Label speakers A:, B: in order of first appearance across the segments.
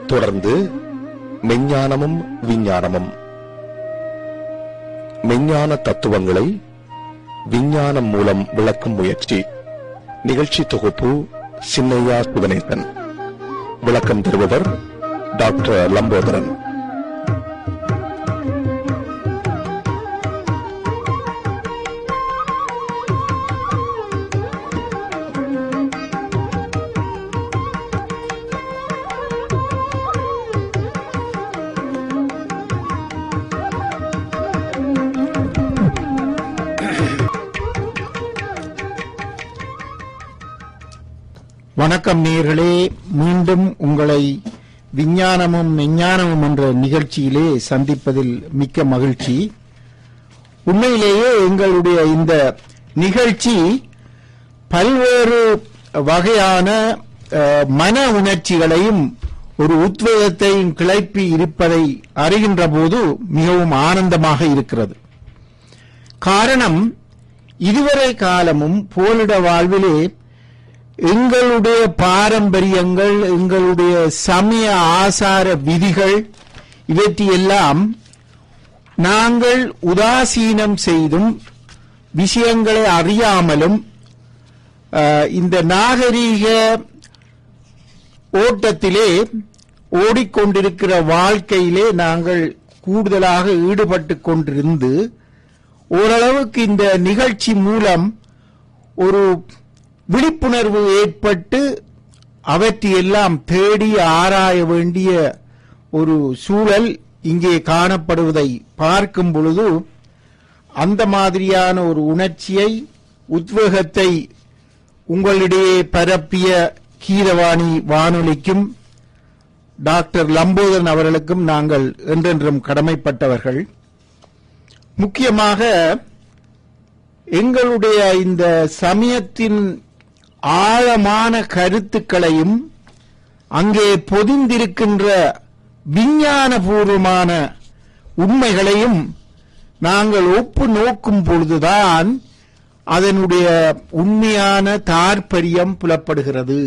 A: தொடர்ந்து மெஞ்ஞானமும் விஞ்ஞானமும் மெஞ்ஞான தத்துவங்களை விஞ்ஞானம் மூலம் விளக்கும் முயற்சி நிகழ்ச்சி தொகுப்பு சின்னையா சிவனேசன் விளக்கம் தருபவர் டாக்டர் லம்போதரன்
B: வணக்கம் நேயர்களே மீண்டும் உங்களை விஞ்ஞானமும் விஞ்ஞானமும் என்ற நிகழ்ச்சியிலே சந்திப்பதில் மிக்க மகிழ்ச்சி உண்மையிலேயே எங்களுடைய இந்த நிகழ்ச்சி பல்வேறு வகையான அஹ், மன உணர்ச்சிகளையும் ஒரு உத்வேகத்தையும் கிளப்பி இருப்பதை அறிகின்ற போது மிகவும் ஆனந்தமாக இருக்கிறது காரணம் இதுவரை காலமும் போலிட வாழ்விலே எங்களுடைய பாரம்பரியங்கள் எங்களுடைய சமய ஆசார விதிகள் இவற்றையெல்லாம் நாங்கள் உதாசீனம் செய்தும் விஷயங்களை அறியாமலும் அஹ், இந்த நாகரீக ஓட்டத்திலே ஓடிக்கொண்டிருக்கிற வாழ்க்கையிலே நாங்கள் கூடுதலாக ஈடுபட்டு கொண்டிருந்து ஓரளவுக்கு இந்த நிகழ்ச்சி மூலம் ஒரு விழிப்புணர்வு ஏற்பட்டு அவற்றையெல்லாம் தேடி ஆராய வேண்டிய ஒரு சூழல் இங்கே காணப்படுவதை பார்க்கும் பொழுது அந்த மாதிரியான ஒரு உணர்ச்சியை உத்வேகத்தை உங்களிடையே பரப்பிய கீரவாணி வானொலிக்கும் டாக்டர் லம்போதரன் அவர்களுக்கும் நாங்கள் என்றென்றும் கடமைப்பட்டவர்கள் முக்கியமாக எங்களுடைய இந்த சமயத்தின் ஆழமான கருத்துக்களையும் அங்கே பொதிந்திருக்கின்ற விஞ்ஞானபூர்வமான உண்மைகளையும் நாங்கள் ஒப்பு நோக்கும் பொழுதுதான் அதனுடைய உண்மையான தாற்பயம் புலப்படுகிறது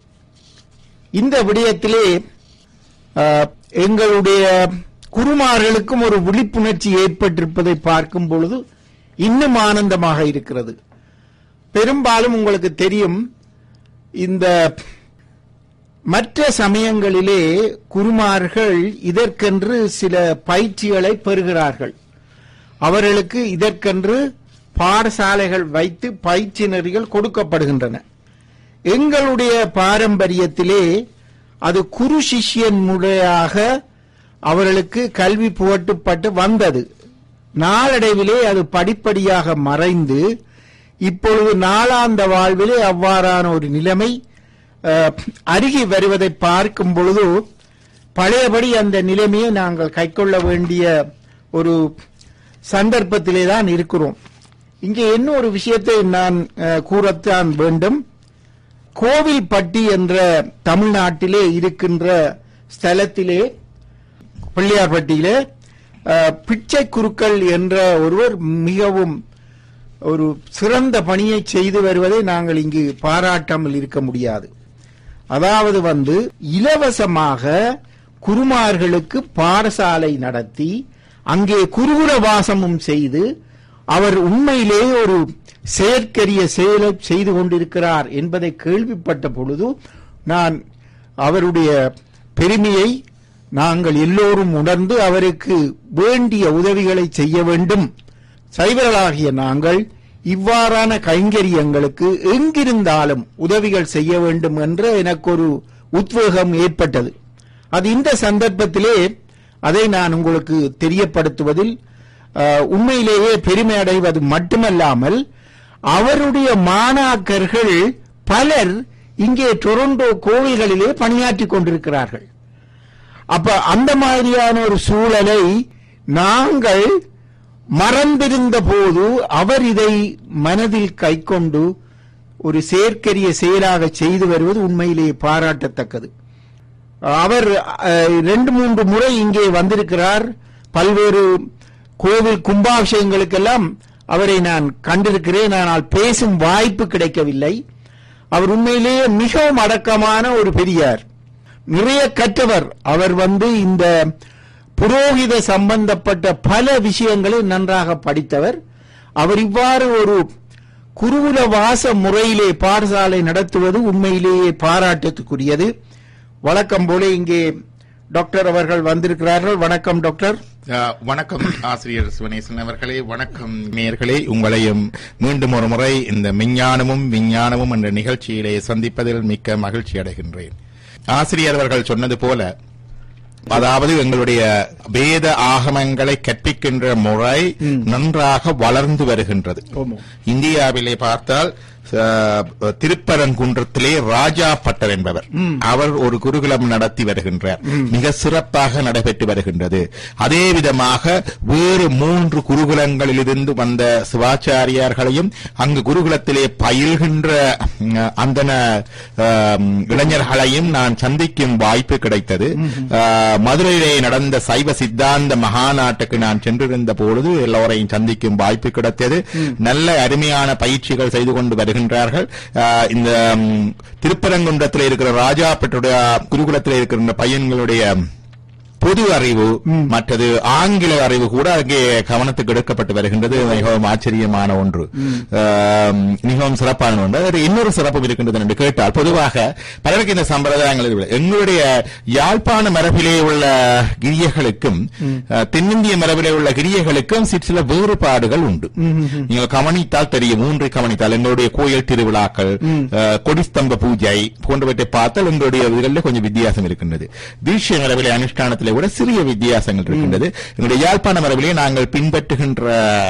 B: இந்த விடயத்திலே அஹ், எங்களுடைய குருமார்களுக்கும் ஒரு விழிப்புணர்ச்சி ஏற்பட்டிருப்பதை பார்க்கும் பொழுது இன்னும் ஆனந்தமாக இருக்கிறது பெரும்பாலும் உங்களுக்கு தெரியும் இந்த மற்ற சமயங்களிலே குருமார்கள் இதற்கென்று சில பயிற்சிகளை பெறுகிறார்கள் அவர்களுக்கு இதற்கென்று பாடசாலைகள் வைத்து பயிற்சி நெறிகள் கொடுக்கப்படுகின்றன எங்களுடைய பாரம்பரியத்திலே அது குரு சிஷ்யன் முறையாக அவர்களுக்கு கல்வி புகட்டப்பட்டு வந்தது நாளடைவிலே அது படிப்படியாக மறைந்து இப்பொழுது நாளாந்த வாழ்விலே அவ்வாறான ஒரு நிலைமை அஹ், அருகி வருவதை பார்க்கும் பொழுது பழையபடி அந்த நிலைமையை நாங்கள் கைக்கொள்ள வேண்டிய ஒரு சந்தர்ப்பத்திலே தான் இருக்கிறோம் இங்கே என்ன ஒரு விஷயத்தை நான் அஹ், கூறத்தான் வேண்டும் கோவில்பட்டி என்ற தமிழ்நாட்டிலே இருக்கின்ற ஸ்தலத்திலே பிள்ளையார்பட்டியிலே அஹ், பிச்சை குருக்கள் என்ற ஒருவர் மிகவும் ஒரு சிறந்த பணியை செய்து வருவதை நாங்கள் இங்கு பாராட்டாமல் இருக்க முடியாது அதாவது வந்து இலவசமாக குருமார்களுக்கு பாடசாலை நடத்தி அங்கே குருகுல வாசமும் செய்து அவர் உண்மையிலே ஒரு செயற்கரிய செயலை செய்து கொண்டிருக்கிறார் என்பதை கேள்விப்பட்ட பொழுது நான் அவருடைய பெருமையை நாங்கள் எல்லோரும் உணர்ந்து அவருக்கு வேண்டிய உதவிகளை செய்ய வேண்டும் சைவர்களாகிய நாங்கள் இவ்வாறான கைங்கரியங்களுக்கு எங்கிருந்தாலும் உதவிகள் செய்ய வேண்டும் என்ற எனக்கு ஒரு உத்வேகம் ஏற்பட்டது அது இந்த சந்தர்ப்பத்திலே அதை நான் உங்களுக்கு தெரியப்படுத்துவதில் அஹ், உண்மையிலேயே பெருமை அடைவது மட்டுமல்லாமல் அவருடைய மாணாக்கர்கள் பலர் இங்கே டொரண்டோ கோவில்களிலே பணியாற்றிக் கொண்டிருக்கிறார்கள் அப்ப அந்த மாதிரியான ஒரு சூழலை நாங்கள் மறந்திருந்த போது அவர் இதை மனதில் கைக்கொண்டு ஒரு செயற்கரிய செயலாக செய்து வருவது உண்மையிலேயே பாராட்டத்தக்கது அவர் அஹ், ரெண்டு மூன்று முறை இங்கே வந்திருக்கிறார் பல்வேறு கோவில் கும்பாபிஷேகங்களுக்கெல்லாம் அவரை நான் கண்டிருக்கிறேன் ஆனால் பேசும் வாய்ப்பு கிடைக்கவில்லை அவர் உண்மையிலேயே மிகவும் அடக்கமான ஒரு பெரியார் நிறைய கற்றவர் அவர் வந்து இந்த புரோகித சம்பந்தப்பட்ட பல விஷயங்களை நன்றாக படித்தவர் அவர் இவ்வாறு ஒரு குருகுல வாச முறையிலே பாடசாலை நடத்துவது உண்மையிலேயே பாராட்டத்துக்குரியது வழக்கம் போல இங்கே டாக்டர் அவர்கள் வந்திருக்கிறார்கள் வணக்கம் டாக்டர்
C: அஹ், வணக்கம் ஆசிரியர் சிவனேசன் அவர்களே வணக்கம் நேயர்களே உங்களையும் மீண்டும் ஒரு முறை இந்த மெஞ்ஞானமும் விஞ்ஞானமும் என்ற நிகழ்ச்சியிலே சந்திப்பதில் மிக்க மகிழ்ச்சி அடைகின்றேன் ஆசிரியர் அவர்கள் சொன்னது போல அதாவது எங்களுடைய வேத ஆகமங்களை கற்பிக்கின்ற முறை நன்றாக வளர்ந்து வருகின்றது
B: ஆமாம்.
C: இந்தியாவிலே பார்த்தால் அஹ், திருப்பரங்குன்றத்திலே ராஜா பட்டர் என்பவர் அவர் ஒரு குருகுலம் நடத்தி வருகின்றார் மிக சிறப்பாக நடைபெற்று வருகின்றது அதே விதமாக வேறு மூன்று குருகுலங்களிலிருந்து வந்த சிவாச்சாரியார்களையும் அங்கு குருகுலத்திலே பயில்கின்ற ம், அந்தன அஹ், இளைஞர்களையும் நான் சந்திக்கும் வாய்ப்பு கிடைத்தது அஹ், மதுரையிலே நடந்த சைவ சித்தாந்த மகாநாட்டுக்கு நான் சென்றிருந்த பொழுது எல்லோரையும் சந்திக்கும் வாய்ப்பு கிடைத்தது நல்ல அருமையான பயிற்சிகள் செய்து கொண்டு வருகின்றார்கள் அஹ், இந்த ம், திருப்பரங்குன்றத்தில் இருக்கிற ராஜா பெற்றுடைய குருகுலத்தில் இருக்கின்ற பையன்களுடைய பொது அறிவு மற்றது ஆங்கில அறிவு கூட அங்கே கவனத்துக்கு எடுக்கப்பட்டு வருகின்றது மிகவும் ஆச்சரியமான ஒன்று ஆம், மிகவும் சிறப்பான ஒன்று அதில் இன்னொரு சிறப்பு இருக்கின்றது என்று கேட்டால் பொதுவாக பலருக்கு இந்த சம்பிரதாயங்கள் இல்லை. எங்களுடைய யாழ்ப்பாண மரபிலே உள்ள கிரியர்களுக்கும் அஹ், தென்னிந்திய மரபிலே உள்ள கிரியர்களுக்கும் சிற்சில சில வேறுபாடுகள் உண்டு நீங்கள் கவனித்தால் தெரியும் மூன்றை கவனித்தால் எங்களுடைய கோயில் திருவிழாக்கள் அஹ், கொடிஸ்தம்ப பூஜை போன்றவற்றை பார்த்தால் எங்களுடைய இதுகளில் கொஞ்சம் வித்தியாசம் இருக்கின்றது தீட்சை மரபிலே அனுஷ்டானத்திலே கூட சிறிய வித்தியாசங்கள் இருக்கின்றது எங்களுடைய யாழ்ப்பாண மரபிலே நாங்கள் பின்பற்றுகின்ற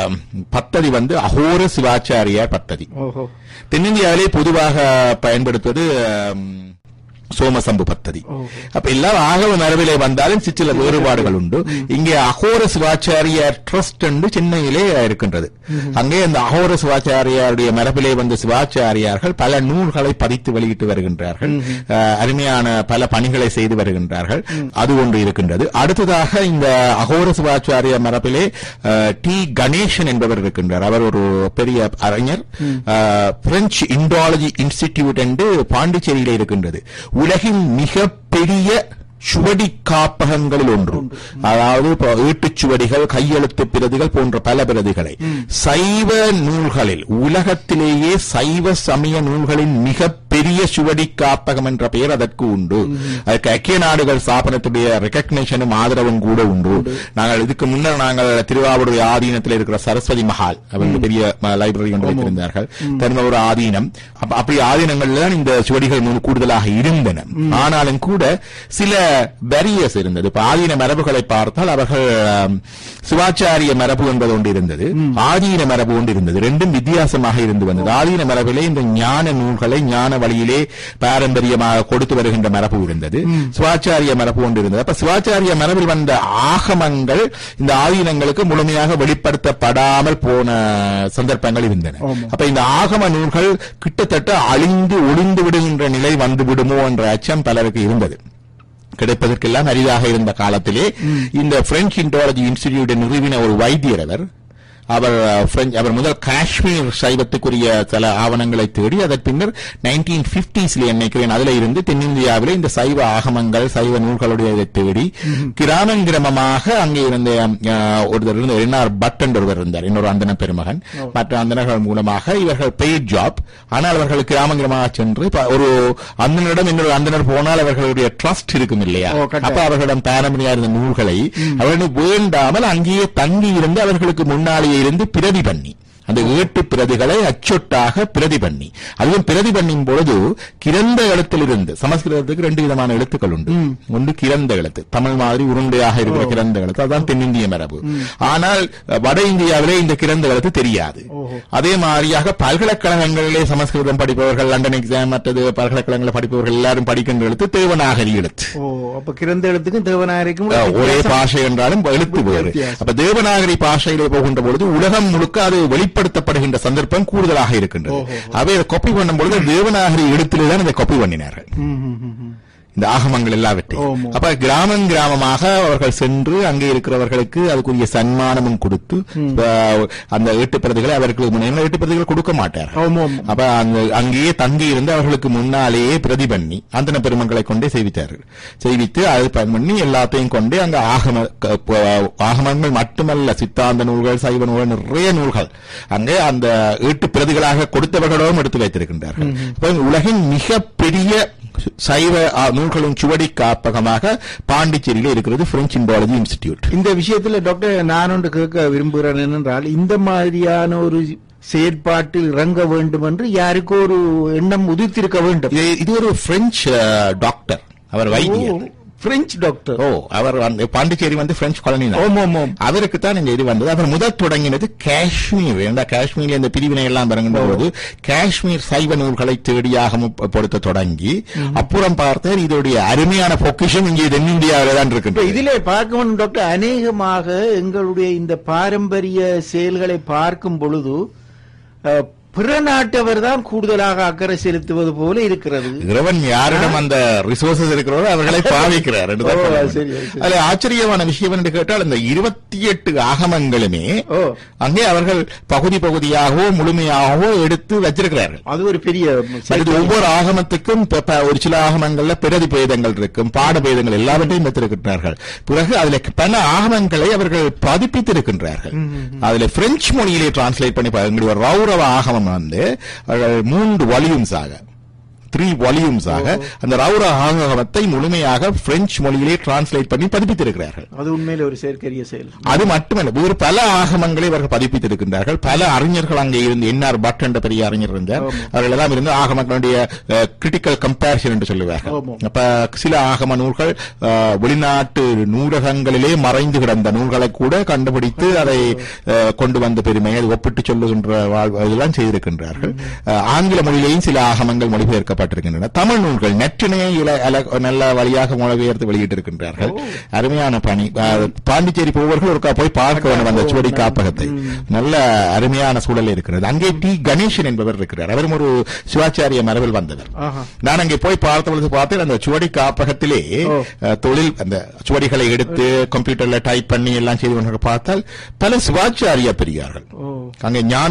C: பத்ததி வந்து அகோர சிவாச்சாரியார் பத்ததி
B: ஓஹோ
C: தென்னிந்தியாவிலே பொதுவாக பயன்படுத்துவது அம், சோமசம்பு பத்ததி அப்ப எல்லாம் ஆகவ மரபிலே வந்தாலும் சிற்சில வேறுபாடுகள் உண்டு இங்கே அகோர சிவாச்சாரியார் ட்ரஸ்ட் என்று சென்னையிலே இருக்கின்றது அங்கே அந்த அகோர சிவாச்சாரியாருடைய மரபிலே வந்த சிவாச்சாரியார்கள் பல நூல்களை பதித்து வெளியிட்டு வருகின்றார்கள் அஹ், அருமையான பல பணிகளை செய்து வருகின்றார்கள் அது ஒன்று இருக்கின்றது அடுத்ததாக இந்த அகோர சிவாச்சாரிய மரபிலே அஹ், டி கணேசன் என்பவர் இருக்கின்றார் அவர் ஒரு பெரிய அறிஞர் அஹ், பிரெஞ்சு இண்டாலஜி இன்ஸ்டிடியூட் என்று பாண்டிச்சேரியிலே இருக்கின்றது உலகின் மிகப்பெரிய சுவடி காப்பகங்களில் ஒன்று அதாவது இப்போ ஈட்டுச் சுவடிகள் கையெழுத்து பிரதிகள் போன்ற பல பிரதிகளை சைவ நூல்களில் உலகத்திலேயே சைவ சமய நூல்களின் மிகப்பெரிய சுவடி காப்பகம் என்ற பெயர் அதற்கு உண்டு அதுக்கு ஐக்கிய நாடுகள் ஸ்தாபனத்துடைய ரெகக்னேஷனும் ஆதரவும் கூட உண்டு நாங்கள் இதுக்கு முன்னர் நாங்கள் திருவாவூர் ஆதீனத்தில் இருக்கிற சரஸ்வதி மஹால் அவங்க பெரிய லைப்ரரி ஒன்று வைத்திருந்தார்கள் தருமபுர ஆதீனம் அப்ப அப்படி ஆதீனங்கள்ல தான் இந்த சுவடிகள் நூல் கூடுதலாக இருந்தன ஆனாலும் கூட சில பேரியர்ஸ் இருந்தது இப்ப ஆதீன மரபுகளை பார்த்தால் அவர்கள் ஆம், சிவாச்சாரிய மரபு என்பது ஒன்று இருந்தது ஆதீன மரபு ஒன்று இருந்தது ரெண்டும் வித்தியாசமாக இருந்து வந்தது ஆதீன மரபிலே இந்த ஞான நூல்களை ஞான வழியிலே பாரம்பரியமாக கொடுத்து வருகின்ற மரபு இருந்தது சிவாச்சாரிய மரபு ஒன்று இருந்தது அப்ப சிவாச்சாரிய மரபில் வந்த ஆகமங்கள் இந்த ஆதீனங்களுக்கு முழுமையாக வெளிப்படுத்தப்படாமல் போன சந்தர்ப்பங்கள் இருந்தன அப்ப இந்த ஆகம நூல்கள் கிட்டத்தட்ட அழிந்து ஒளிந்து விடுகின்ற நிலை வந்து விடுமோ என்ற அச்சம் பலருக்கு இருந்தது கிடைப்பதற்கெல்லாம் அரிதாக இருந்த காலத்திலே இந்த பிரெஞ்சு இன்டாலஜி இன்ஸ்டிடியூட் நிறுவின ஒரு வைத்தியர் அவர் அவர் அஹ், பிரெஞ்சு அவர் முதல் காஷ்மீர் சைவத்துக்குரிய சில ஆவணங்களை தேடி அதன் பின்னர் நைன்டீன் பிப்டிஸ்ல நினைக்கிறேன் அதுல இருந்து தென்னிந்தியாவிலே இந்த சைவ ஆகமங்கள் சைவ நூல்களுடைய இதை தேடி கிராமம் கிராமமாக அங்கே இருந்த அஹ், ஒருத்தர் இருந்த என்ஆர் பட் என்ற ஒருவர் இருந்தார் இன்னொரு அந்தன பெருமகன் மற்ற அந்தனர்கள் மூலமாக இவர்கள் பெய்ட் ஜாப் ஆனால் அவர்கள் கிராமம் கிராமமாக சென்று ப- ஒரு அந்தனிடம் இன்னொரு அந்தனர் போனால் அவர்களுடைய ட்ரஸ்ட் இருக்கும் இல்லையா
B: ஓ, கட்டாயம்.
C: அப்ப அவர்களிடம் பாரம்பரியா இருந்த நூல்களை அவர்கள் வேண்டாமல் அங்கேயே தங்கி இருந்து அவர்களுக்கு முன்னாலேயே இருந்து பிரதி பண்ணி அந்த ஏட்டு பிரதிகளை அச்சொட்டாக பிரதி பண்ணி அதுவும் பிரதி பண்ணும் பொழுது கிரந்த எழுத்திலிருந்து சமஸ்கிருதத்துக்கு ரெண்டு விதமான எழுத்துக்கள் உண்டு ஒன்று கிரந்த எழுத்து தமிழ் மாதிரி உருண்டையாக இருக்கிற கிரந்த எழுத்து அதுதான் தென்னிந்திய மரபு ஆனால் அஹ், வட இந்தியாவிலே இந்த கிரந்த எழுத்து தெரியாது அதே மாதிரியாக பல்கலைக்கழகங்களிலே சமஸ்கிருதம் படிப்பவர்கள் லண்டன் எக்ஸாம் மற்றது பல்கலைக்கழகங்களில் படிப்பவர்கள் எல்லாரும் படிக்கின்ற எழுத்து தேவநாகரி எழுத்து
B: ஓ அப்ப கிரந்த எழுத்துக்கும் தேவநாயரிக்கும்
C: அஹ், ஒரே
B: வித்தியாசம்.
C: பாஷை என்றாலும் எழுத்து வேறு
B: வித்தியாசம்.
C: அப்ப தேவநாகரி பாஷையிலே போகின்ற பொழுது உலகம் முழுக்க அது வெளிப்படுத்தப்படுகின்ற சந்தர்ப்பம் கூடுதலாக இருக்கின்றது அவை அதை காப்பி பண்ணும் பொழுது தேவநாகரி எழுத்திலே தான் இதை காப்பி பண்ணினார்கள்
B: ம், ம், ம், ம்.
C: இந்த ஆகமங்கள் எல்லாவற்றையும்
B: ஆமா.
C: அப்ப கிராமம் கிராமமாக அவர்கள் சென்று அங்கே இருக்கிறவர்களுக்கு அதுக்குரிய சன்மானமும் கொடுத்து அஹ், அந்த எட்டு பிரதிகளை அவர்களுக்கு முன்னே எட்டு பிரதிகள் கொடுக்க மாட்டார்கள்
B: ஆமா, ஆமா.
C: அப்ப அந்த அங்கேயே தங்கி இருந்து அவர்களுக்கு முன்னாலேயே பிரதி பண்ணி அந்தன பெருமக்களை கொண்டே செய்வித்தார்கள் செய்வித்து அது பயன் பண்ணி எல்லாத்தையும் கொண்டு அங்க ஆகம க- ப- ஆகமங்கள் மட்டுமல்ல சித்தாந்த நூல்கள் சைவ நூல்கள் நிறைய நூல்கள் அங்கே அந்த எட்டு பிரதிகளாக கொடுத்தவர்களும் எடுத்து வைத்திருக்கின்றார்கள் அப்ப உலகின் மிக பெரிய சைவ ஆ, நூல்களும் சுவடி காப்பகமாக பாண்டிச்சேரியில இருக்கிறது பிரெஞ்சு இண்டாலஜி இன்ஸ்டிடியூட்
B: இந்த விஷயத்துல டாக்டர் நான் ஒன்று கேட்க விரும்புகிறேன் என்னென்றால் இந்த மாதிரியான ஒரு செயற்பாட்டில் இறங்க வேண்டும் என்று யாருக்கோ ஒரு எண்ணம் உதித்திருக்க வேண்டும்
C: இது இது ஒரு பிரெஞ்சு அஹ், டாக்டர் அவர் வைத்தியர்
B: பிரெஞ்சு டாக்டர்
C: ஓ அவர் வந்து பாண்டிச்சேரி வந்து பிரெஞ்சு காலனி தான்.
B: ஓம் ஓம் ஓம்
C: அவருக்கு தான் இந்த இது வந்தது அவர் முதல் தொடங்கினது காஷ்மீர் ஏண்டா காஷ்மீர்ல இந்த பிரிவினை எல்லாம் வருகின்ற போது காஷ்மீர் சைவ நூல்களை தேடியாக மு- பொருத்த தொடங்கி அப்புறம் பார்த்தார் இதோடைய அருமையான பொக்கிஷம் இங்கே தென்னிந்தியாவில தான்
B: இப்ப
C: இருக்கின்றது
B: இதிலே பார்க்கணும் டாக்டர் அநேகமாக எங்களுடைய இந்த பாரம்பரிய செயல்களை பார்க்கும் பொழுது அஹ், பிற நாட்டவர் தான் கூடுதலாக அக்கறை செலுத்துவது போல இருக்கிறது
C: இறைவன் யாரிடம் அந்த ரிசோர்சஸ் இருக்கிறதோ அவர்களை பாவிக்கிறார் என்று தான்
B: ஓ,
C: சொல்ல வேண்டும்.
B: சரி, சரி.
C: அதுல ஆச்சரியமான விஷயம் என்று கேட்டால் இந்த இருபத்தி எட்டு ஆகமங்களுமே
B: ஓ.
C: அங்கே அவர்கள் பகுதி பகுதியாகவோ முழுமையாகவோ எடுத்து வச்சிருக்கிறார்கள்
B: அது ஒரு பெரிய
C: இது ஒவ்வொரு ஆகமத்துக்கும் இப்ப- இப்ப ஒரு சில ஆகமங்கள்ல பிரதி பேதங்கள் இருக்கும் பாட பேதங்கள் எல்லாவற்றையும் வைத்திருக்கின்றார்கள் பிறகு அதுல பல ஆகமங்களை அவர்கள் பதிப்பித்திருக்கின்றார்கள் அதுல பிரெஞ்சு மொழியிலே டிரான்ஸ்லேட் பண்ணி பா- எங்களுடைய ரௌரவ ஆகமம் வந்து அவர்கள் மூன்று வால்யூம்ஸ் ஆக த்ரீ வால்யூம்ஸாக அந்த ரௌரவ ஆகமத்தை முழுமையாக பிரெஞ்சு மொழியிலே டிரான்ஸ்லேட் பண்ணி பதிப்பித்திருக்கிறார்கள்
B: அது உண்மையில ஒரு செயற்கரிய செயல்
C: அது மட்டுமல்ல வேறு பல ஆகமங்களை இவர்கள் பதிப்பித்திருக்கின்றார்கள் பல அறிஞர்கள் அங்கே இருந்து என்ஆர் பட் என்ற பெரிய அறிஞர் இருந்தார் அவர்கள் எல்லாம் இருந்து ஆகமங்களுடைய கிரிட்டிக்கல் கம்பேரிசன் என்று சொல்லுவார்கள்
B: ஆமாம்.
C: அப்ப சில ஆகம நூல்கள் அஹ், வெளிநாட்டு நூலகங்களிலே மறைந்து கிடந்த நூல்களை கூட கண்டுபிடித்து அதை அஹ், கொண்டு வந்த பெருமை அது ஒப்பிட்டு சொல்லுகின்ற வாழ்வு இதெல்லாம் செய்திருக்கின்றார்கள் அஹ், ஆங்கில மொழியிலேயும் சில ஆகமங்கள் மொழிபெயர்க்கப்பட்டிருக்கின்றன தமிழ் நூல்கள் நற்றினையை இல- அல- நல்ல வழியாக மொழிபெயர்த்து வெளியிட்டிருக்கின்றார்கள் அருமையான பணி அஹ், பாண்டிச்சேரி போவர்கள் ஒருக்கா போய் பார்க்க வேண்டும் அந்த சுவடி காப்பகத்தை நல்ல அருமையான சூழல் இருக்கிறது அங்கே டி கணேசன் என்பவர் இருக்கிறார் அவரும் ஒரு சிவாச்சாரிய மரபில் வந்தவர்
B: ஆஹா.
C: நான் அங்கே போய் பார்த்த பொழுது பார்த்தேன் அந்த சுவடி காப்பகத்திலே
B: ஓ.
C: அஹ், தொழில் அந்த சுவடிகளை எடுத்து கம்ப்யூட்டர்ல டைப் பண்ணி எல்லாம் செய்து கொண்டு பார்த்தால் பல சிவாச்சாரிய பெரியார்கள்
B: ஓ
C: அங்கே ஞான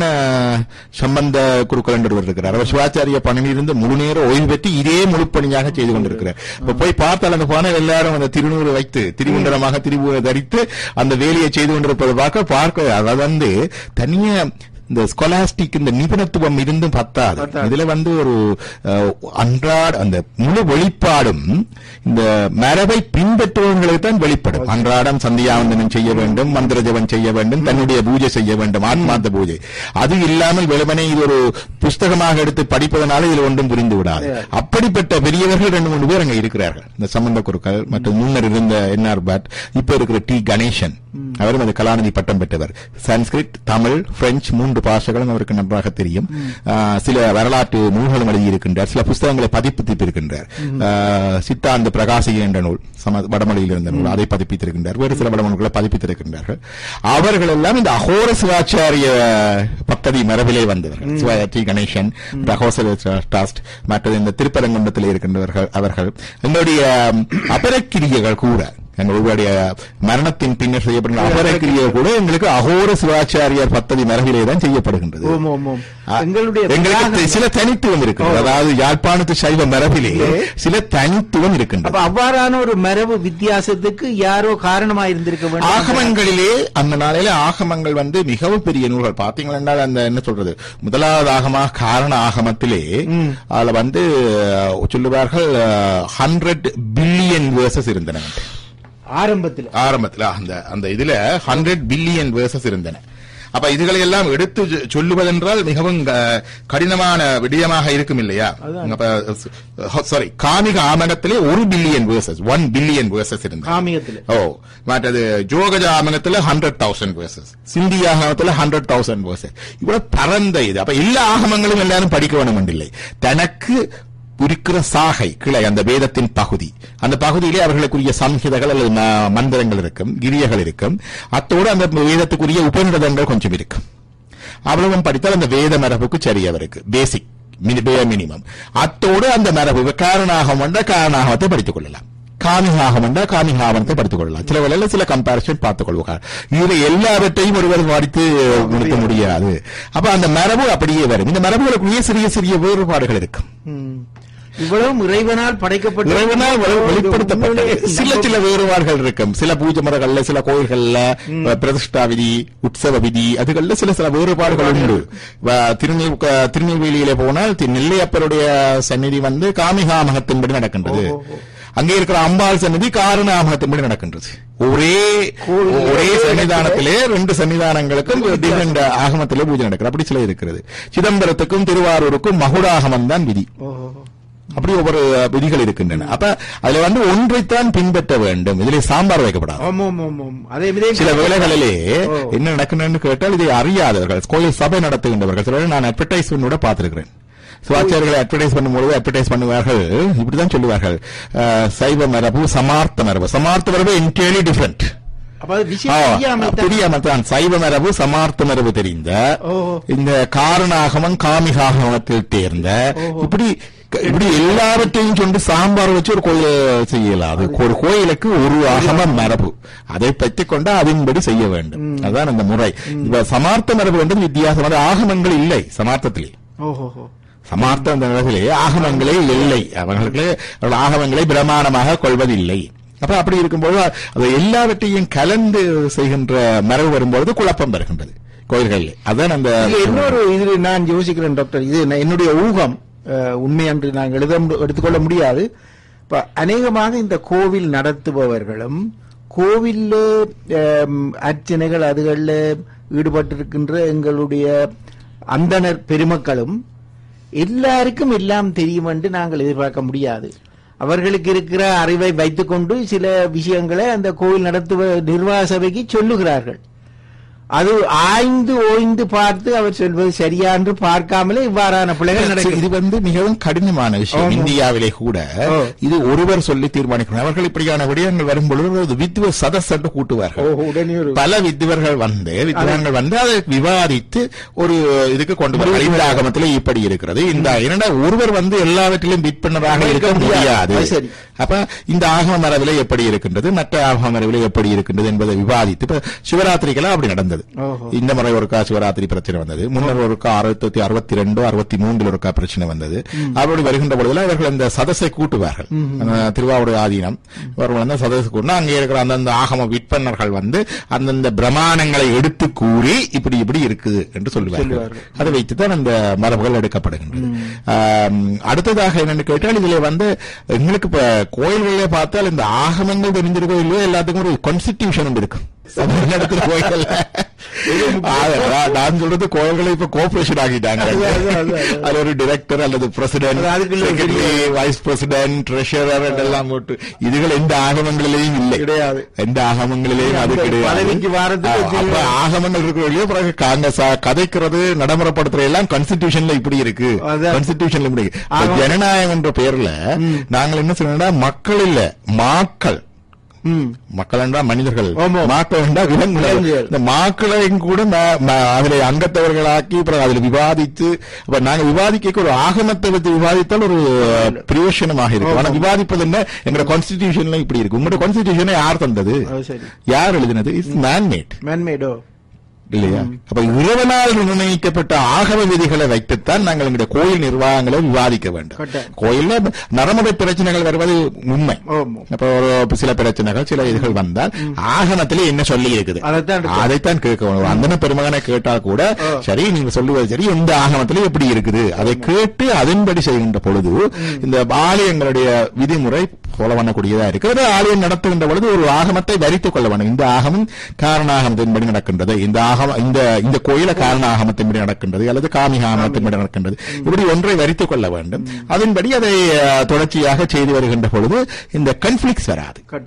C: சம்பந்த குருக்கள் என்று ஒருவர் இருக்கிறார் அவர் சிவாச்சாரிய பணியிலிருந்து முழு நேர ஓய்வு பெற்று இதே முழு பணியாக செய்து கொண்டிருக்கிறார் இப்ப போய் பார்த்தால் அந்த போன எல்லாரும் அந்த திருநூறு வைத்து திரிகுண்டரமாக திரிபுரை தரித்து அந்த வேலையை செய்து கொண்டிருப்பதை பார்க்க பார்க்க அதை வந்து தனியா இந்த ஸ்கொலாஸ்டிக் இந்த நிபுணத்துவம் இருந்தும் பத்தாது
B: பத்தாது.
C: இதுல வந்து ஒரு அஹ், அன்றாட அந்த முழு வெளிப்பாடும் இந்த மரபை பின்பற்றுபவர்களுக்கு தான் வெளிப்படும் அன்றாடம் சந்தியாவந்தனம் செய்ய வேண்டும் மந்திர ஜபம் செய்ய வேண்டும் தன்னுடைய பூஜை செய்ய வேண்டும் ஆத்மார்த்த பூஜை அது இல்லாமல் வெறுமனே இது ஒரு புஸ்தகமாக எடுத்து படிப்பதனால இதில் ஒன்றும் புரிந்து விடாது அப்படிப்பட்ட பெரியவர்கள் ரெண்டு மூணு பேர் அங்க இருக்கிறார்கள் இந்த சம்பந்த குருக்கள் மற்றும் முன்னர் இருந்த என்ஆர் பட் இப்ப இருக்கிற டி கணேசன் அவரும் அது கலாநிதி பட்டம் பெற்றவர் சான்ஸ்கிரிட் தமிழ் பிரெஞ்சு மூன்று பாஷைகளும் அவருக்கு நன்றாக தெரியும் ஆஹ், சில வரலாற்று நூல்களும் எழுதியிருக்கின்றார் சில புஸ்தகங்களை பதிப்பித்திருக்கின்றார் ஆஹ், சித்தாந்த பிரகாசி என்ற நூல் சம வடமொழியில் இருந்த நூல் அதை பதிப்பித்திருக்கின்றார் வேறு சில வடமொழிகளை பதிப்பித்திருக்கின்றார்கள் அவர்கள் எல்லாம் இந்த அகோர சிவாச்சாரிய பக்ததி மரபிலே வந்தவர்கள் சிவா டி கணேசன் ரகோசர டாஸ்ட் மற்றது இந்த திருப்பரங்குன்றத்தில் இருக்கின்றவர்கள் அவர்கள் எங்களுடைய ம், அபரக்கிரியைகள் கூட எங்களுடைய மரணத்தின் பின்னர் செய்யப்படுகிற அபரக்கிரியைகள் கூட எங்களுக்கு அகோர சிவாச்சாரியார் பத்ததி மரபிலே தான் செய்யப்படுகின்றது
B: ஓம் ஓம் ஓம்
C: ஆ,
B: எங்களுடைய
C: எங்களுக்கு
B: தியாகம்.
C: சில தனித்துவம் இருக்கிறது அதாவது யாழ்ப்பாணத்து சைவ மரபிலே சில தனித்துவம்
B: அப்ப
C: இருக்கின்றது
B: அவ்வாறான ஒரு மரபு வித்தியாசத்துக்கு யாரோ காரணமா இருந்திருக்க வேண்டும்
C: ஆகமங்களிலே அந்த நாளையில ஆகமங்கள் வந்து மிகவும் பெரிய நூல்கள் பாத்தீங்கன்னா அந்த என்ன சொல்றது முதலாவது ஆகமாக காரண ஆகமத்திலே அதுல வந்து அஹ், சொல்லுவார்கள் ஹண்ட்ரட் பில்லியன் வேர்சஸ் இருந்தன
B: ஆரம்பத்தில்
C: ஆரம்பத்துல அந்த அந்த இதுல ஹண்ட்ரட் பில்லியன் வேர்சஸ் இருந்தன அப்ப இதுகளை எல்லாம் எடுத்து சொ- சொல்லுவதென்றால் மிகவும் க- கடினமான விடயமாக இருக்கும் இல்லையா அப்ப சாரி காமிக ஆமகத்திலே ஒரு billion verses one billion verses இருந்தன
B: காமியத்தில்
C: ஓ மற்றது ஜோகஜ ஆமகத்துல ஹண்ட்ரட் தௌசண்ட் வேர்சஸ் சிந்தி ஆகமத்துல ஹண்ட்ரட் தௌசண்ட் வேர்சஸ் இவ்வளவு பரந்த இது அப்ப எல்லா ஆகமங்களும் எல்லாரும் படிக்க வேணும் இல்லை தனக்கு இருக்கிற சாகை கிளை அந்த வேதத்தின் பகுதி அந்த பகுதியிலே அவர்களுக்குரிய சம்ஹிதங்கள் அல்லது ம- மந்திரங்கள் இருக்கும் கிரியைகள் இருக்கும் அத்தோடு அந்த வேதத்துக்குரிய உபநிடதங்கள் கொஞ்சம் இருக்கும் அவ்வளவும் படித்தால் அந்த வேத மரபுக்கு சரி அவருக்கு பேசிக் மினிமம் அத்தோடு அந்த மரபு இப்ப காரணாகம் வந்தா காரணாகமத்தை படித்துக் கொள்ளலாம் காமிகாகம் வந்தா காமிகாவனத்தை படித்துக் கொள்ளலாம் சில வேளையில சில கம்பாரிசன் பார்த்துக் கொள்வார்கள் இதுல எல்லாவற்றையும் ஒருவர் படித்து முடிக்க முடியாது அப்ப அந்த மரபு அப்படியே வரும் இந்த மரபுகளுக்குள்ளேயே சிறிய சிறிய வேறுபாடுகள் இருக்கும்
B: ம். இவ்வளவு இறைவனால் படைக்கப்பட்ட
C: இறைவனால் வெளி- வெளிப்படுத்தப்பட்டது சில சில வேறுபாடுகள் இருக்கும் சில பூஜை முறைகள்ல சில கோயில்கள்ல பிரதிஷ்டா விதி உற்சவ விதி அதுகள்ல சில சில வேறுபாடுகள் உண்டு வ- திருநெல் க- திருநெல்வேலியில போனால் தி- நெல்லையப்பருடைய சந்நிதி வந்து காமிகாமகத்தின்படி நடக்கின்றது அங்கே இருக்கிற அம்பாள் சந்நிதி காரணாமகத்தின்படி நடக்கின்றது ஒரே ஒரே சன்னிதானத்திலே ரெண்டு சன்னிதானங்களுக்கும் டிஃபரெண்ட் ஆகமத்திலே பூஜை நடக்கிறது அப்படி சில இருக்கிறது சிதம்பரத்துக்கும் திருவாரூருக்கும் மகுடாகமம் தான் விதி
B: ஓஹோ.
C: அப்படி ஒவ்வொரு விதிகள் இருக்கின்றன அப்ப அதுல வந்து ஒன்றைத்தான் பின்பற்ற வேண்டும் இதிலே சாம்பார் வைக்கப்படாது
B: ஆமாம், ஆமாம், ஆமாம். அதே மாதிரி
C: சில வேளைகளிலே
B: ஓ.
C: என்ன நடக்குன்னு கேட்டால் இதை அறியாதவர்கள் கோயில் சபை நடத்துகின்றவர்கள் சில வேளை நான் அட்வர்டைஸ்மெண்ட் கூட பார்த்திருக்கிறேன் சிவாச்சாரியர்களை அட்வர்டைஸ் பண்ணும்போது அட்வர்டைஸ் பண்ணுவார்கள் இப்படிதான் சொல்லுவார்கள் அஹ், சைவ மரபு சமார்த்த மரபு சமார்த்த மரபு என்டையர்லி டிஃபரெண்ட்
B: அப்ப அது விஷயம் தெரியாமல் தான்.
C: தெரியாம தான் சைவ மரபு சமார்த்த மரபு தெரிந்த
B: ஓஹோ.
C: இந்த காரணாகமம் காமிகாகமத்தில் தேர்ந்த இப்படி இப்படி எல்லாவற்றையும் கொண்டு சாம்பார் வச்சு ஒரு கோயில் செய்யலாம் அது ஒரு கோயிலுக்கு ஒரு ஆகம மரபு அதை பற்றிக் கொண்டு அதன்படி செய்ய வேண்டும் அதுதான் அந்த முறை இப்ப சமார்த்த மரபு என்பது வித்தியாசமான ஆகமங்கள் இல்லை சமார்த்தத்திலே
B: ஓஹோஹோ.
C: சமார்த்த அந்த நிலத்திலே ஆகமங்களே இல்லை அவர்களுக்கு அவர்கள் ஆகமங்களை பிரமாணமாக கொள்வதில்லை அப்ப அப்படி இருக்கும்போது அது எல்லாவற்றையும் கலந்து செய்கின்ற மரபு வரும்பொழுது குழப்பம் வருகின்றது கோயில்களில் அதான் அந்த
B: இதுல இன்னொரு இதுல நான் யோசிக்கிறேன் டாக்டர் இது நான் என்னுடைய ஊகம் அஹ், உண்மை என்று நான் எழுத மு- எடுத்துக்கொள்ள முடியாது இப்ப அநேகமாக இந்த கோவில் நடத்துபவர்களும் கோவில்ல அம், அர்ச்சனைகள் அதுகள்ல ஈடுபட்டிருக்கின்ற எங்களுடைய அந்தணர் பெருமக்களும் எல்லாருக்கும் எல்லாம் தெரியும் என்று நாங்கள் எதிர்பார்க்க முடியாது அவர்களுக்கு இருக்கிற அறிவை வைத்துக்கொண்டு சில விஷயங்களை அந்த கோவில் நடத்துவ நிர்வாக சபைக்கு சொல்லுகிறார்கள் அது ஆய்ந்து ஓய்ந்து பார்த்து அவர் சொல்வது சரியா என்று பார்க்காமலே இவ்வாறான பிள்ளைகள் நடக்கும்
C: இது வந்து மிகவும் கடினமான விஷயம்
B: ஆமா.
C: இந்தியாவிலே கூட
B: ஓ.
C: இது ஒருவர் சொல்லி தீர்மானிக்கணும் அவர்கள் இப்படியான விடயங்கள் வரும்பொழுது ஒரு வித்துவ சதஸ் என்று கூட்டுவார்கள்
B: ஓ, உடனே ஒரு
C: பல வித்துவர்கள் வந்து வித்துவர்கள் வந்து அதை விவாதித்து ஒரு இதுக்கு கொண்டு வர இந்த ஆகமத்தில் இப்படி இருக்கிறது இந்த இரண்டா ஒருவர் வந்து எல்லாவற்றிலும் விற்பனராக இருக்க முடியாது
B: அது சரி.
C: அப்ப இந்த ஆகம மரபிலே எப்படி இருக்கின்றது மற்ற ஆகம மரபிலே எப்படி இருக்கின்றது என்பதை விவாதித்து இப்ப சிவராத்திரிக்கெல்லாம் அப்படி நடந்தது
B: ஓஹோ.
C: இந்த முறை ஒருக்கா சிவராத்திரி பிரச்சனை வந்தது முன்னர் ஒருக்கா ஆயிரத்தி அறுபத்தி ரெண்டு அறுபத்தி மூன்றில் ஒருக்கா பிரச்சனை வந்தது அப்படி வருகின்ற பொழுதுல இவர்கள் இந்த சதஸை கூட்டுவார்கள் அந்த திருவாவூர் ஆதீனம் இவர்கள் வந்து சதஸை கூட்டினா அங்கே இருக்கிற அந்தந்த ஆகம விற்பனர்கள் வந்து அந்தந்த பிரமாணங்களை எடுத்து கூறி இப்படி இப்படி இருக்குது என்று சொல்லுவார்கள்
B: சொல்லுவார்கள்.
C: அதை வைத்துதான் அந்த மரபுகள் எடுக்கப்படுகின்றது ஆம், அடுத்ததாக என்னன்னு கேட்டால் இதுல வந்து எங்களுக்கு இப்ப கோயில்களிலே பார்த்தால் இந்த ஆகமங்கள் தெரிஞ்சிருக்கோ இல்லையோ எல்லாத்துக்கும் ஒரு கான்ஸ்டிடியூஷன் ஒன்று இருக்கும் தமிழ்நாடு கோயில்கள் நான் சொல்றது கோயில்களை இப்ப கோஆபரேஷன் ஆகிட்டாங்க
B: அது, அது, அது, அது.
C: அது ஒரு டைரக்டர் அல்லது பிரசிடென்ட்
B: அது அதுக்குள்ள ஒரு
C: செக்ரட்டரி வைஸ் பிரசிடென்ட் ட்ரெஷரர் எல்லாம் போட்டு இதுகள் எந்த ஆகமங்களிலேயும் இல்லை
B: கிடையாது.
C: எந்த ஆகமங்களிலேயும் அது
B: அந்த
C: கிடையாது
B: பதவிக்கு வாரத்துக்கு
C: ஆ, அப்ப ஆகமங்கள் இருக்கிற இல்லையோ பிறகு காங்கிரஸ் கதைக்கிறது நடைமுறைப்படுத்துற எல்லாம் கான்ஸ்டிடியூஷன்ல இப்படி இருக்கு
B: அதான்.
C: கான்ஸ்டிடியூஷன்ல இப்படி இருக்கு. இப்ப
B: ஆகமம்.
C: ஜனநாயகம் என்ற பெயர்ல நாங்கள் என்ன சொல்லணும்னா மக்கள் இல்ல மாக்கள்
B: ம்.
C: மக்கள் என்றால் மனிதர்கள்
B: ஆமா.
C: மாக்கள் என்றால் விலங்குகள்
B: விலங்குகள்.
C: இந்த மாக்களையும் கூட ம- ம- அதில் அங்கத்தவர்களாக்கி அப்புறம் அதில் விவாதித்து அப்ப நாங்க விவாதிக்க ஒரு ஆகமத்தை பத்தி விவாதித்தால் ஒரு பிரயோஜனமாக இருக்கும் ஆனா விவாதிப்பது என்ன எங்களோட கான்ஸ்டிடியூஷன்ல இப்படி இருக்கு உங்களோட கான்ஸ்டிடியூஷனை யார் தந்தது
B: அது சரி
C: யார் எழுதினது இட்ஸ் மேன்மேட்
B: மேன்மேடோ
C: இல்லையா அப்ப இறைவனால் நிர்ணயிக்கப்பட்ட ஆகம விதிகளை வைத்துத்தான் நாங்கள் எங்களுடைய கோயில் நிர்வாகங்களை விவாதிக்க வேண்டும்
B: கட்டாயம்.
C: கோயில்ல நரமுறை பிரச்சனைகள் வருவது உண்மை
B: ஆமா.
C: அப்ப ஒரு சில பிரச்சனைகள் சில இதுகள் வந்தால் ஆகமத்திலே என்ன சொல்லி இருக்குது
B: அதைத்தான் எடுக்கணும்.
C: அதைத்தான் கேட்க வேணும் அந்தன பெருமகனை கேட்டால் கூட
B: ஆ.
C: சரி நீங்க சொல்லுவது சரி இந்த ஆகமத்திலே எப்படி இருக்குது அதை கேட்டு அதன்படி செய்கின்ற பொழுது இந்த ஆலயங்களுடைய விதிமுறை போல பண்ணக்கூடியதா இருக்கிறது ஆலயம் நடத்துகின்ற பொழுது ஒரு ஆகமத்தை வரித்துக் கொள்ள வேண்டும் இந்த ஆகமம் காரணாகமத்தின்படி நடக்கின்றது இந்த ஆகம இந்த இந்த கோயில காரண ஆகமத்தின்படி நடக்கின்றது அல்லது காமிக ஆகமத்தின்படி நடக்கின்றது இப்படி ஒன்றை வரித்துக் கொள்ள வேண்டும் அதன்படி அதை அஹ், தொடர்ச்சியாக செய்து வருகின்ற பொழுது இந்த கன்ஃபிளிக்ஸ் வராது
B: கட்டாயம்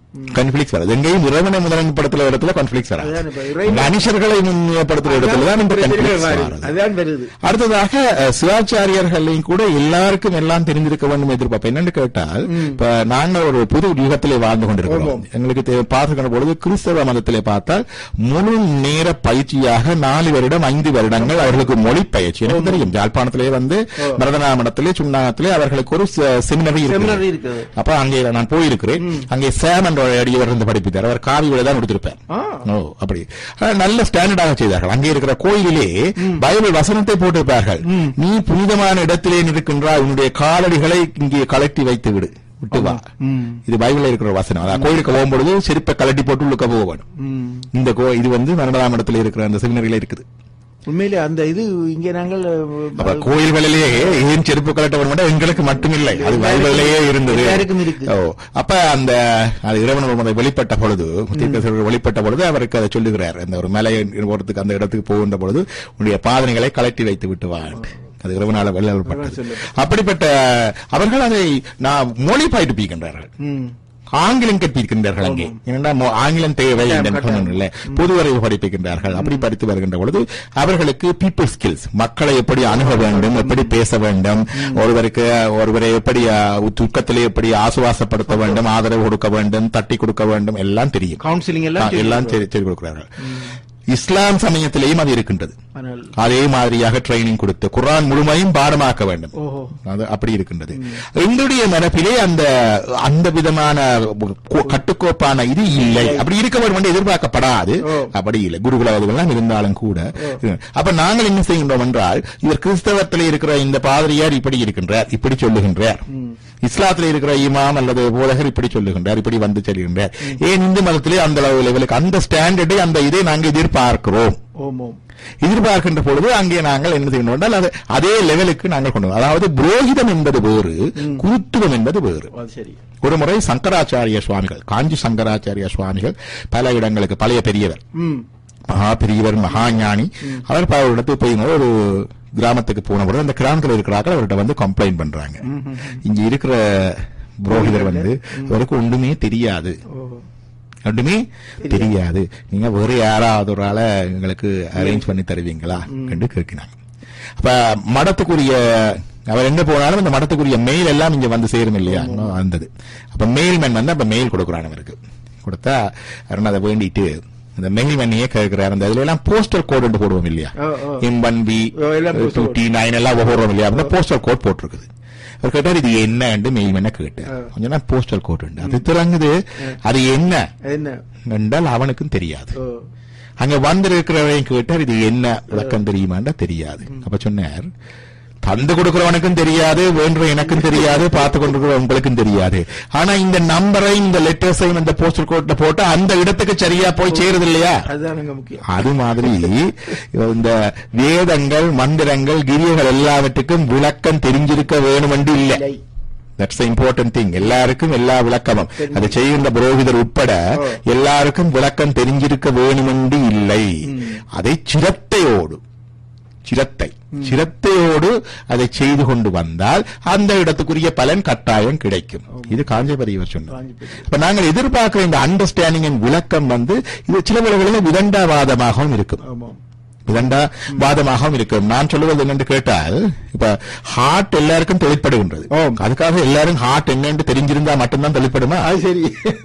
C: கான்ஃபிளிக்ஸ் வராது எங்கேயும் இறைவனை முதன்மைப்படுத்துற இடத்துல கான்ஃபிளிக்ஸ்
B: அதான்
C: வராது
B: இப்ப இறைவன்
C: மனுஷர்களை முன்னிலைப்படுத்துற இடத்துல தான் இந்த conflicts வராது.
B: அதான் வருது
C: அடுத்ததாக அஹ், சிவாச்சாரியர்களையும் கூட எல்லாருக்கும் எல்லாம் தெரிஞ்சிருக்க வேண்டும் எதிர்பார்ப்பேன் என்னன்னு கேட்டால் இப்ப நாங்கள் ஒரு புது யுகத்திலே வாழ்ந்து கொண்டிருக்கிறோம் எங்களுக்கு தே- பார்க்கிற பொழுது கிறிஸ்தவ மதத்திலே பார்த்தால் முழு நேர பயிற்சியாக நாலு வருடம் ஐந்து வருடங்கள் அவர்களுக்கு மொழி பயிற்சி எனக்கு தெரியும் யாழ்ப்பாணத்திலே வந்து மரதனாமடத்திலே சுண்ணாகத்திலே அவர்களுக்கு ஒரு செமினரி
B: செமினரி
C: இருக்கு
B: இருக்குது
C: அப்ப அங்கே நான் போயிருக்கிறேன் அங்கே சேம் என்ற ஒரு அடியவர் இருந்து படிப்பித்தார் அவர் காவி விட தான் கொடுத்திருப்பார்
B: ஆ.
C: ஓ அப்படி ஆனா, நல்ல ஸ்டாண்டர்டாக செய்தார்கள் அங்கே இருக்கிற கோயிலிலே பைபிள் வசனத்தை போட்டிருப்பார்கள் நீ புனிதமான இடத்திலே நிற்கின்றாய் உன்னுடைய காலடிகளை இங்கே கலட்டி வைத்து விடு விட்டு வா இது பைபிள்ல இருக்கிற ஒரு வசனம் அதான் கோயிலுக்கு போகும்பொழுது செருப்பை கலட்டி போட்டு உள்ளுக்க போக வேணும்
B: ம்.
C: இந்த கோ இது வந்து மரணதாம் இடத்துல இருக்கிற அந்த செமினரியில இருக்குது
B: உண்மையிலே அந்த இது இங்க நாங்கள்
C: அப்ப கோயில்களிலேயே ஏன் செருப்பு கலட்ட வேண்டும் எங்களுக்கு மட்டுமில்லை அது பைபிளிலேயே இருந்தது
B: எல்லாருக்கும் இருக்கு.
C: ஓ அப்ப அந்த அது இறைவன் ஒரு முறை வெளிப்பட்ட பொழுது தீர்க்கதரிசி வெளிப்பட்ட பொழுது அவருக்கு அதை சொல்லுகிறார் அந்த ஒரு மலை ஓரத்துக்கு அந்த இடத்துக்கு போகின்ற பொழுது உன்னுடைய பாதனைகளை கலட்டி வைத்து விட்டு வா அது இறைவனால வெளியிடப்பட்டது அப்படிப்பட்ட அவர்கள் அதை நான் மொழி பாய்ப்பிக்கின்றார்கள்
B: ம்.
C: ஆங்கிலம் கற்பிக்கின்றார்கள் அங்கே ஏனென்றா மொ- ஆங்கிலம் தேவை என்று சொன்னேன்ல பொது அறிவு படிப்பிக்கின்றார்கள் அப்படி படித்து வருகின்ற பொழுது அவர்களுக்கு பீப்புள் ஸ்கில்ஸ் மக்களை எப்படி அணுக வேண்டும் எப்படி பேச வேண்டும் ஒருவருக்கு ஒருவரை எப்படி அஹ், துக்கத்திலே எப்படி ஆசுவாசப்படுத்த வேண்டும் ஆதரவு கொடுக்க வேண்டும் தட்டி கொடுக்க வேண்டும் எல்லாம் தெரியும்
B: கவுன்சிலிங்
C: ஆ,
B: எல்லாம்
C: எல்லாம் தெரி- தெரிந்து கொடுக்கிறார்கள் இஸ்லாம் சமயத்திலேயும் அது இருக்கின்றது
B: ஆனால்
C: அதே மாதிரியாக ட்ரைனிங் கொடுத்து குர்ஆன் முழுமையும் பாடமாக்க வேண்டும்
B: ஓஹோ
C: அது அப்படி இருக்கின்றது எங்களுடைய மரபிலே அந்த அந்த விதமான கொ- கட்டுக்கோப்பான இது இல்லை அப்படி இருக்க வேண்டும் என்று எதிர்பார்க்கப்படாது
B: ஓ.
C: அப்படி இல்லை குருகுலவாதிகள்லாம் இருந்தாலும் கூட அப்ப நாங்கள் என்ன செய்கின்றோம் என்றால் இவர் கிறிஸ்தவத்தில் இருக்கிற இந்த பாதிரியார் இப்படி இருக்கின்றார் இப்படி சொல்லுகின்றார் இஸ்லாத்தில் இருக்கிற இமாம் அல்லது போதகர் இப்படி சொல்லுகின்றார் இப்படி வந்து செல்கின்றார் ஏன் இந்து மதத்திலே அந்த அளவு லெவலுக்கு அந்த ஸ்டாண்டர்டை அந்த இதை நாங்கள் எதிர்பார்க்கிறோம்
B: ஓம் ஓம்
C: எதிர்பார்க்கின்ற பொழுது அங்கே நாங்கள் என்ன செய்யணும் என்றால் அது அதே லெவலுக்கு நாங்கள் கொண்டு வரோம். அதாவது புரோகிதம் என்பது வேறு குருத்துவம் என்பது வேறு
B: அது சரி
C: ஒரு முறை சங்கராச்சாரிய சுவாமிகள் காஞ்சி சங்கராச்சாரிய சுவாமிகள் பல இடங்களுக்கு பழைய பெரியவர்
B: ம்
C: மகா பெரியவர் மகாஞானி அவர் பல இடத்துக்கு போய் ஒரு கிராமத்துக்கு போன பொழுது அந்த கிராமத்தில் இருக்கிறார்கள் அவர்கிட்ட வந்து கம்ப்ளைண்ட் பண்றாங்க இங்க இருக்கிற புரோகிதர் வந்து அவருக்கு ஒன்றுமே தெரியாது
B: ஓஹோ
C: ஒன்றுமே தெரியாது நீங்க வேற யாராவது ஒரு ஆளை எங்களுக்கு அரேஞ்ச் பண்ணி தருவீங்களா என்று கேட்கிறாங்க அப்ப மடத்துக்குரிய அவர் எங்க போனாலும் இந்த மடத்துக்குரிய மெயில் எல்லாம் இங்க வந்து சேரும் இல்லையா இன்னும் வந்தது அப்ப மெயில்மேன் வந்து அப்ப மெயில் கொடுக்குறான் அவருக்கு கொடுத்தா அவர் அதை வேண்டிட்டு அந்த மெயில்மேனையே கேட்கிறார் அந்த இதுல எல்லாம் போஸ்டல் கோடு போடுவோம் இல்லையா
B: oh, oh.
C: M one B
B: oh, எல்லாம் postal
C: டூ டி நைன் எல்லாம் போடுறோம் இல்லையா அந்த போஸ்டல் கோட் போட்டிருக்குது அவர் கேட்டார் இது என்ன மெயில்மேனை கேட்டார் கொஞ்ச நேரம் போஸ்டல் கோட் உண்டு அது திறங்குது அது என்ன
B: என்ன
C: என்றால் அவனுக்கும் தெரியாது
B: ஓ
C: அங்க வந்திருக்கிறவன் கேட்டார் இது என்ன விளக்கம் தெரியுமாண்டா தெரியாது அப்ப சொன்னார் தந்து கொடுக்கிறவனுக்கும் தெரியாது வேண்டுற எனக்கும் தெரியாது பார்த்து கொண்டிருக்கிற உங்களுக்கும் தெரியாது ஆனா இந்த நம்பரை இந்த லெட்டர்ஸையும் இந்த போஸ்டல் கோட்ல போட்டு அந்த இடத்துக்கு சரியா போய் சேருது இல்லையா
B: அதுதான் அங்க முக்கியம்
C: அது மாதிரி இந்த வேதங்கள் மந்திரங்கள் கிரியைகள் எல்லாவற்றுக்கும் விளக்கம் தெரிஞ்சிருக்க வேணுமென்று இல்லை
B: இல்லை.
C: தட்ஸ் இம்பார்ட்டன்ட் திங் எல்லாருக்கும் எல்லா விளக்கமும் அதை செய்கின்ற புரோகிதர் உட்பட எல்லாருக்கும் விளக்கம் தெரிஞ்சிருக்க வேணுமென்று இல்லை அதை சிரத்தையோடு சிரத்தை சிரத்தையோடு அதை செய்து கொண்டு வந்தால் அந்த இடத்துக்குரிய பலன் கட்டாயம் கிடைக்கும் இது காஞ்சிபதிவர் சொன்னார்
B: காஞ்சிபுரம்.
C: இப்ப நாங்கள் எதிர்பார்க்கிற இந்த அண்டர்ஸ்டாண்டிங் விளக்கம் வந்து இது சில வேளைகளில் விதண்டாவாதமாகவும் இருக்கும்
B: ஆமாம்
C: விதண்டா வாதமாகவும் இருக்கும் நான் சொல்லுவது என்னென்று கேட்டால் இப்ப ஹார்ட் எல்லாருக்கும் தொழிற்படுகின்றது அதுக்காக எல்லாரும் ஹார்ட் என்னன்னு தெரிஞ்சிருந்தா மட்டும்தான் தொழிற்படுமா
B: அது சரி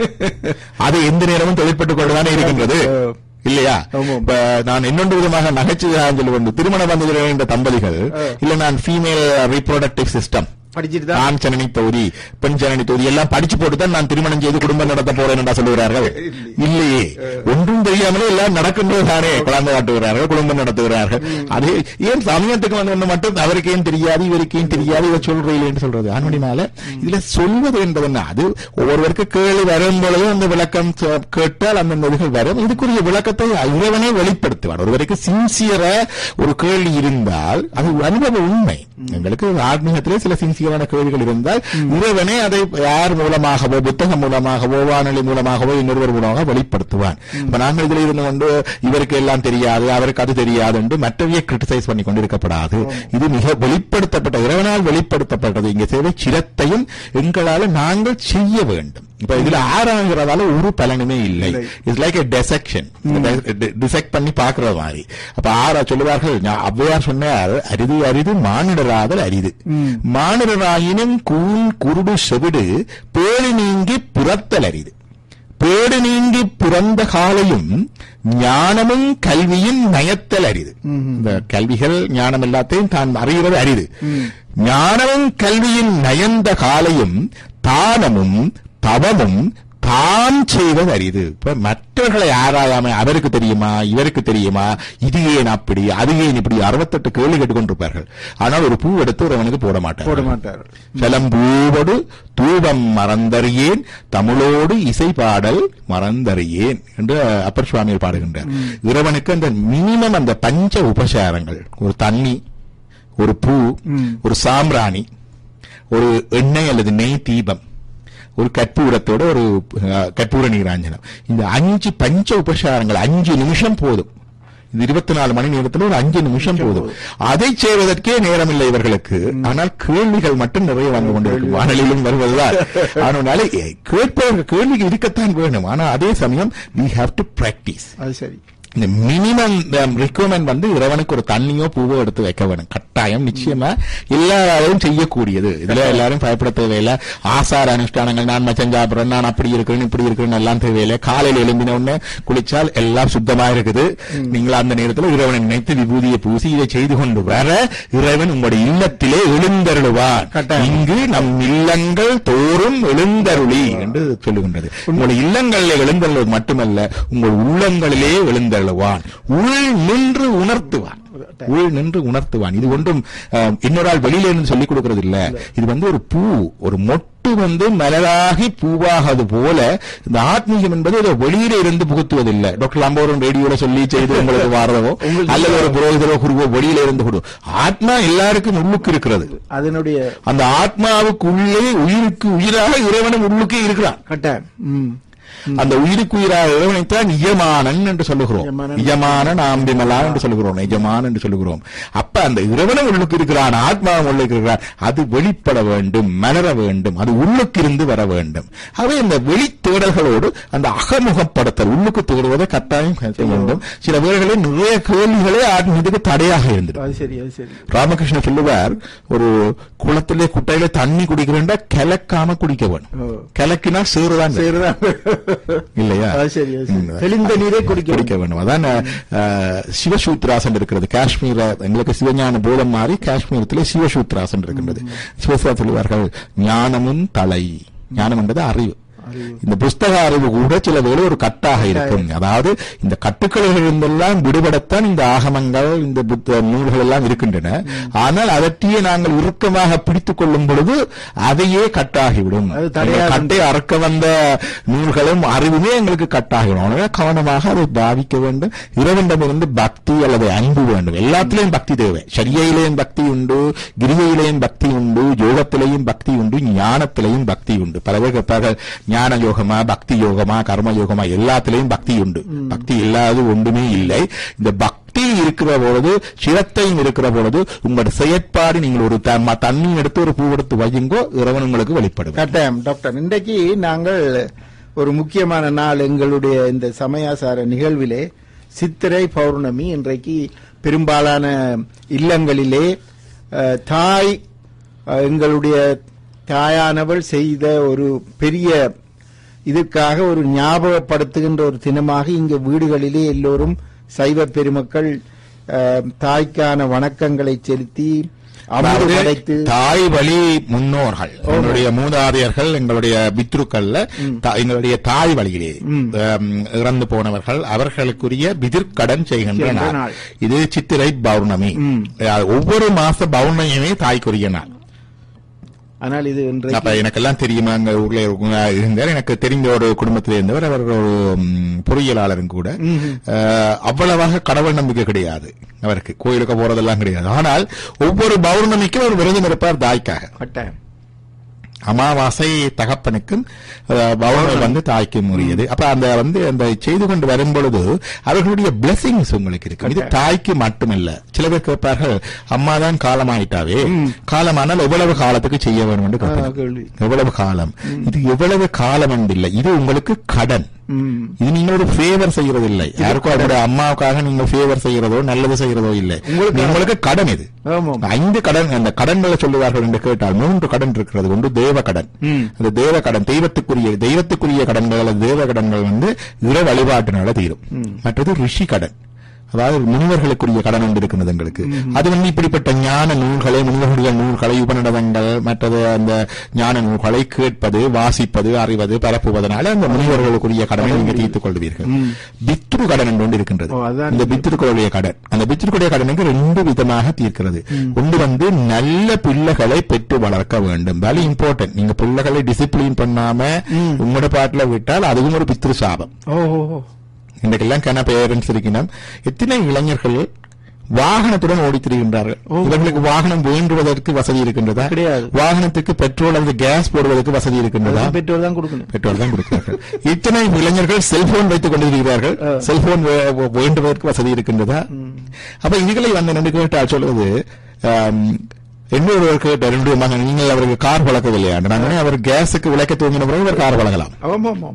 C: அது எந்த நேரமும் தொழிற்பட்டுக் கொண்டுதானே இருக்கின்றது இல்லையா
B: ஆமாம்.
C: இப்ப நான் இன்னொன்று விதமாக நகைச்சுவையாக சொல்லுவது திருமண பந்தத்தில் என்ற தம்பதிகள் இல்ல நான் ஃபீமேல் ரீப்ரொடக்டிவ் சிஸ்டம்
B: படிச்சுட்டு தான்
C: ஆண் ஜனனி தொகுதி பெண் ஜனனி தொகுதி எல்லாம் படிச்சு போட்டு தான் நான் திருமணம் செய்து குடும்பம் நடத்த போறேன் என்றா சொல்லுகிறார்கள் இல்லையே ஒன்றும் தெரியாமலே எல்லாம் நடக்கின்றது தானே குழந்தை காட்டுகிறார்கள் குடும்பம் நடத்துகிறார்கள் அது ஏன் சமயத்துக்கு வந்து மட்டும் அவருக்கு ஏன் தெரியாது இவருக்கு ஏன் தெரியாது இவர் சொல்றீங்களேன்னு சொல்றது அதனால இதுல சொல்வது என்பது என்ன அது ஒவ்வொருவருக்கு கேள்வி வரும் பொழுது அந்த விளக்கம் கே- கேட்டால் அந்த இதுகள் வரும் இதுக்குரிய விளக்கத்தை இறைவனே வெளிப்படுத்துவார் ஒருவருக்கு சின்சியரா ஒரு கேள்வி இருந்தால் அது அனுபவ உண்மை எங்களுக்கு ஆன்மீகத்திலே சில சின்சியர் ஈஸியான கேள்விகள் இருந்தால் இறைவனே அதை யார் மூலமாகவோ புத்தகம் மூலமாகவோ வானொலி மூலமாகவோ இன்னொருவர் மூலமாக வெளிப்படுத்துவான் இப்ப நாங்கள் இதில் இருந்து கொண்டு இவருக்கு எல்லாம் தெரியாது அவருக்கு அது தெரியாது என்று மற்றவையை கிரிட்டிசைஸ் பண்ணி கொண்டிருக்கப்படாது இது மிக வெளிப்படுத்தப்பட்ட இறைவனால் வெளிப்படுத்தப்பட்டது இங்கே சேவை சிரத்தையும் எங்களால நாங்கள் செய்ய வேண்டும் இப்ப இதுல ஆறாங்கிறதால ஒரு பலனுமே இல்லை it's like a dissection dissect பண்ணி பாக்குற மாதிரி அப்ப ஆறா சொல்லுவார்கள் ஞா- ஔவையார் சொன்னார் அரிது அரிது மானிடராதல் அரிது மானிடராயினும் கூன் குருடு செவிடு பேடு நீங்கி புறத்தல் அரிது பேடு நீங்கி பிறந்த காலையும் ஞானமும் கல்வியும் நயத்தல் அரிது இந்த கல்விகள் ஞானம் எல்லாத்தையும் தான் அறிகிறது அரிது ஞானமும் கல்வியின் நயந்த காலையும் தானமும் தவமும் தான் செய்வது அரிது இப்ப மற்றவர்களை ஆராயாம அவருக்கு தெரியுமா இவருக்கு தெரியுமா இது ஏன் அப்படி அது ஏன் இப்படி அறுபத்தெட்டு கேள்வி கேட்டுக்கொண்டிருப்பார்கள் ஆனால் ஒரு பூ எடுத்து ஒருவனுக்கு போட மாட்டார்
B: போட மாட்டார்
C: செலம்பூவோடு தூபம் மறந்தறியேன் தமிழோடு இசை பாடல் மறந்தறியேன் என்று அப்பர் சுவாமிகள் பாடுகின்றார் இறைவனுக்கு அந்த மினிமம் அந்த பஞ்ச உபசாரங்கள் ஒரு தண்ணி ஒரு பூ ஒரு சாம்பிராணி ஒரு எண்ணெய் அல்லது நெய் தீபம் ஒரு கற்பூரத்தோட ஒரு அஹ், கற்பூர நீராஞ்சனம் இந்த அஞ்சு பஞ்ச உபசாரங்கள் அஞ்சு நிமிஷம் போதும் இது இருபத்தி நாலு மணி நேரத்தில் ஒரு அஞ்சு நிமிஷம் போதும் அதை செய்வதற்கே நேரமில்லை இவர்களுக்கு ஆனால் கேள்விகள் மட்டும் நிறைய வந்து கொண்டிருக்கும் வானொலியிலும் வருவதுதான் ஆனால் கேட்பவர்கள் கேள்விகள் இருக்கத்தான் வேணும் ஆனால் அதே சமயம் we have to practice
B: அது சரி
C: இந்த மினிமம் ரிக்வயர்மெண்ட் வந்து இறைவனுக்கு ஒரு தண்ணியோ பூவோ எடுத்து வைக்க வேணும் கட்டாயம் நிச்சயமா எல்லாரும் செய்யக்கூடியது இதுல எல்லாரும் பயப்பட தேவையில்லை ஆசார அனுஷ்டானங்கள் நான் மச்சம் சாப்பிடுறேன் நான் அப்படி இருக்கிறேன் இப்படி இருக்கிறேன் எல்லாம் தேவையில்லை காலையில எழும்பின உடனே குளிச்சால் எல்லாம் சுத்தமா இருக்குது நீங்கள் அந்த நேரத்தில் இறைவனை நினைத்து விபூதியை பூசி இதை செய்து கொண்டு வர இறைவன் உங்களுடைய இல்லத்திலே எழுந்தருளுவான்
B: கட்டாயம்.
C: இங்கு நம் இல்லங்கள் தோறும் எழுந்தருளி என்று சொல்லுகின்றது உங்களுடைய இல்லங்களில் எழுந்தருள்வது மட்டுமல்ல உங்கள் உள்ளங்களிலே எழுந்தருளுவான் உள் நின்று உணர்த்துவான் உள் நின்று உணர்த்துவான் இது ஒன்றும் அஹ், இன்னொரு ஆள் வெளியில இருந்து சொல்லிக் கொடுக்கிறது இல்ல இது வந்து ஒரு பூ ஒரு மொட்டு வந்து மலராகி பூவாகது போல இந்த ஆத்மீகம் என்பது ஒரு வெளியில இருந்து புகுத்துவதில்லை டாக்டர் லாம்போரும் ரேடியோல சொல்லி செய்து உங்களுக்கு வாரதோ அல்லது ஒரு புரோகிதரோ குருவோ வெளியில இருந்து கொடு ஆத்மா எல்லாருக்கும் உள்ளுக்கு இருக்கிறது
B: அதனுடைய
C: அந்த ஆத்மாவுக்குள்ளே உயிருக்கு உயிராக இறைவனும் உள்ளுக்கே இருக்கிறான்
B: கட்டாயம் ம்.
C: அந்த உயிருக்கு உயிராக இறைவனைத்தான் இயமானன் என்று சொல்லுகிறோம்
B: இயமானன்.
C: இயமான நாம்பிமலா என்று சொல்லுகிறோம் எஜமான் என்று சொல்லுகிறோம் அப்ப அந்த இறைவனும் உள்ளுக்கு இருக்கிறான் ஆத்மாவும் உள்ளுக்கு இருக்கிறான் அது வெளிப்பட வேண்டும் மலர வேண்டும் அது உள்ளுக்கு இருந்து வர வேண்டும் ஆகவே இந்த வெளி தேடல்களோடு அந்த அகமுகப்படுத்தல் உள்ளுக்கு தேடுவதை கட்டாயம் செய்ய வேண்டும் சில வேளைகளில் நிறைய கேள்விகளே ஆத்மீகத்துக்கு தடையாக இருந்தது
B: அது சரி அது சரி
C: ராமகிருஷ்ணன் சொல்லுவார் ஒரு குளத்திலே குட்டையில தண்ணி குடிக்கிறேன்டா கிளக்காம குடிக்க வேணும்
B: ஓ.
C: கிளக்கினா சேருதான்
B: சரிதான்
C: இல்லையா
B: அது சரி அது சரி
C: ம்.
B: தெளிந்த நீரே குடிக்க
C: குடிக்க வேண்டும் அதான் அஹ், சிவசூத்ராசன் இருக்கிறது காஷ்மீர எங்களுக்கு சிவஞான போதம் மாறி காஷ்மீரத்திலே சிவசூத்ராசன் இருக்கின்றது சிவசா சொல்லுவார்கள் ஞானமும் தலை ஞானம் என்பது அறிவு இந்த புஸ்தக அறிவு கூட சில வேளை ஒரு கட்டாக இருக்கும் அதாவது இந்த கட்டுக்களிலிருந்தெல்லாம் விடுபடத்தான் இந்த ஆகமங்கள் இந்த புத்த நூல்கள் எல்லாம் இருக்கின்றன ஆனால் அதற்றையே நாங்கள் இறுக்கமாக பிடித்துக் கொள்ளும் பொழுது அதையே கட்டாகிவிடும்
B: அது தடையாக
C: இந்த கட்டை அறுக்க வந்த நூல்களும் அறிவுமே எங்களுக்கு கட்டாகிடும் எனவே கவனமாக அதை பாவிக்க வேண்டும் இறைவனிடமிருந்து பக்தி அல்லது அன்பு வேண்டும் எல்லாத்திலையும் பக்தி தேவை சரியிலேயும் பக்தி உண்டு கிரியையிலேயும் பக்தி உண்டு யோகத்திலேயும் பக்தி உண்டு ஞானத்திலேயும் பக்தி உண்டு பல பேர் கேட்பார்கள் ஞான யோகமா பக்தி யோகமா கர்ம யோகமா எல்லாத்திலையும் பக்தி உண்டு பக்தி இல்லாதது ஒன்றுமே இல்லை இந்த பக்தி இருக்கிற பொழுது சிரத்தையும் இருக்கிற பொழுது உங்களோட செயற்பாடு நீங்கள் ஒரு த- தண்ணி எடுத்து ஒரு பூ எடுத்து வையுங்கோ இறைவன் உங்களுக்கு வெளிப்படுவார்
B: கட்டாயம் டாக்டர் இன்றைக்கு நாங்கள் ஒரு முக்கியமான நாள் எங்களுடைய இந்த சமயாசார நிகழ்விலே சித்திரை பௌர்ணமி இன்றைக்கு பெரும்பாலான இல்லங்களிலே அஹ், தாய் அஹ், எங்களுடைய தாயானவள் செய்த ஒரு பெரிய இதற்காக ஒரு ஞாபகப்படுத்துகின்ற ஒரு தினமாக இங்கு வீடுகளிலே எல்லோரும் சைவ பெருமக்கள் அஹ், தாய்க்கான வணக்கங்களை செலுத்தி அமுது
C: அதாவது
B: படைத்து
C: தாய் வழி முன்னோர்கள் எங்களுடைய மூதாதையர்கள் எங்களுடைய பித்ருக்கள்ல தா- எங்களுடைய தாய் வழியிலே ஆம், இறந்து போனவர்கள் அவர்களுக்குரிய பிதிர்க்கடன் செய்கின்ற
B: செய்கின்ற
C: நாள்
B: நாள்.
C: இது சித்திரை பௌர்ணமி
B: ம்.
C: அஹ், ஒவ்வொரு மாச பௌர்ணமியுமே தாய்க்குரிய நாள்
B: ஆனால் இது இன்றைக்கு
C: அப்ப எனக்கெல்லாம் தெரியுமா அங்க ஊர்ல இருக்க- இருந்தார் எனக்கு தெரிந்த ஒரு குடும்பத்தில் இருந்தவர் அவர் ஒரு ம், பொறியியலாளரும் கூட அஹ், அவ்வளவாக கடவுள் நம்பிக்கை கிடையாது அவருக்கு கோயிலுக்கு போறதெல்லாம் கிடையாது ஆனால் ஒவ்வொரு பௌர்ணமிக்கும் ஒரு விரதம் இருப்பார் தாய்க்காக
B: கட்டாயம்
C: அமாவாசை தகப்பனுக்கும் அஹ், பௌர்ணமி வந்து தாய்க்கும் உரியது அப்ப அந்த வந்து அந்த செய்து கொண்டு வரும் பொழுது அவர்களுடைய பிளெஸிங்ஸ் உங்களுக்கு இருக்கு இது தாய்க்கு மட்டுமல்ல சில பேர் கேட்பார்கள் அம்மா தான் காலமாயிட்டாவே காலமானால் எவ்வளவு காலத்துக்கு செய்ய வேண்டும் என்று
B: ஆ,
C: கேட்பார்கள்
B: கேள்வி
C: எவ்வளவு காலம் இது எவ்வளவு காலம் என்றில்லை இது உங்களுக்கு கடன்
B: ம்.
C: இது நீங்க ஒரு ஃபேவர் செய்யறது இல்லை யாருக்கும் அவருடைய அம்மாவுக்காக நீங்க ஃபேவர் செய்யறதோ நல்லது செய்யறதோ இல்லை
B: உங்களுக்கு-
C: உங்களுக்கு கடன் இது
B: ஆமாம்
C: ஐந்து கடன் அந்த கடன்களை சொல்லுவார்கள் என்று கேட்டால் மூன்று கடன் இருக்கிறது ஒன்று தேவ கடன்
B: ம்.
C: அந்த தேவ கடன் தெய்வத்துக்குரிய தெய்வத்துக்குரிய கடன்கள் அல்லது தேவ கடன்கள் வந்து இற வழிபாட்டினால தீரும் மற்றது ரிஷி கடன் அதாவது முனிவர்களுக்குரிய கடன் ஒன்று இருக்கிறது எங்களுக்கு அது வந்து இப்படிப்பட்ட ஞான நூல்களை முனிவர்களுடைய நூல்களை உபநிடதங்கள் மற்றது அந்த ஞான நூல்களை கேட்பது வாசிப்பது அறிவது பரப்புவதனால அந்த முனிவர்களுக்குரிய கடனை நீங்க தீர்த்துக் கொள்வீர்கள் பித்ரு கடன் என்று ஒன்று இருக்கின்றது
B: ஓ, அதான்
C: இந்த பித்திருக்களுடைய கடன் அந்த பித்திருக்களுடைய கடனுக்கு ரெண்டு விதமாக தீர்க்கிறது ஒன்று வந்து நல்ல பிள்ளைகளை பெற்று வளர்க்க வேண்டும் வெரி இம்பார்ட்டன்ட் நீங்க பிள்ளைகளை டிசிப்ளின் பண்ணாம உங்களோட பாட்டுல விட்டால் அதுவும் ஒரு பித்ரு சாபம்
B: ஓ ஓ, ஓ.
C: இன்றைக்கெல்லாம் கன பேரண்ட்ஸ் இருக்கணும் எத்தனை இளைஞர்கள் வாகனத்துடன் ஓடித் திரிகின்றார்கள் இவர்களுக்கு வாகனம் வேண்டுவதற்கு வசதி இருக்கின்றதா
B: கிடையாது.
C: வாகனத்துக்கு பெட்ரோல் அல்லது கேஸ் போடுவதற்கு வசதி இருக்கின்றதா
B: அதான் பெற்றோர் தான் கொடுக்கணும்
C: பெட்ரோல் தான் கொடுக்கிறார்கள் இத்தனை இளைஞர்கள் செல்போன் வைத்துக் கொண்டிருக்கிறார்கள் செல்போன் வே- வே- வேண்டுவதற்கு வசதி இருக்கின்றதா அப்ப இதுகளை வந்து நின்று கேட்டால் சொல்வது ஆம், இன்னொருவர் கேட்டார் என்னுடைய மகன் நீங்கள் அவருக்கு கார் வளர்க்கவில்லையா நாங்க அவர் கேஸுக்கு விளக்க தூங்கின பிறகு அவர் கார் வளர்க்கலாம்
B: ஆமாம் ஆமாம்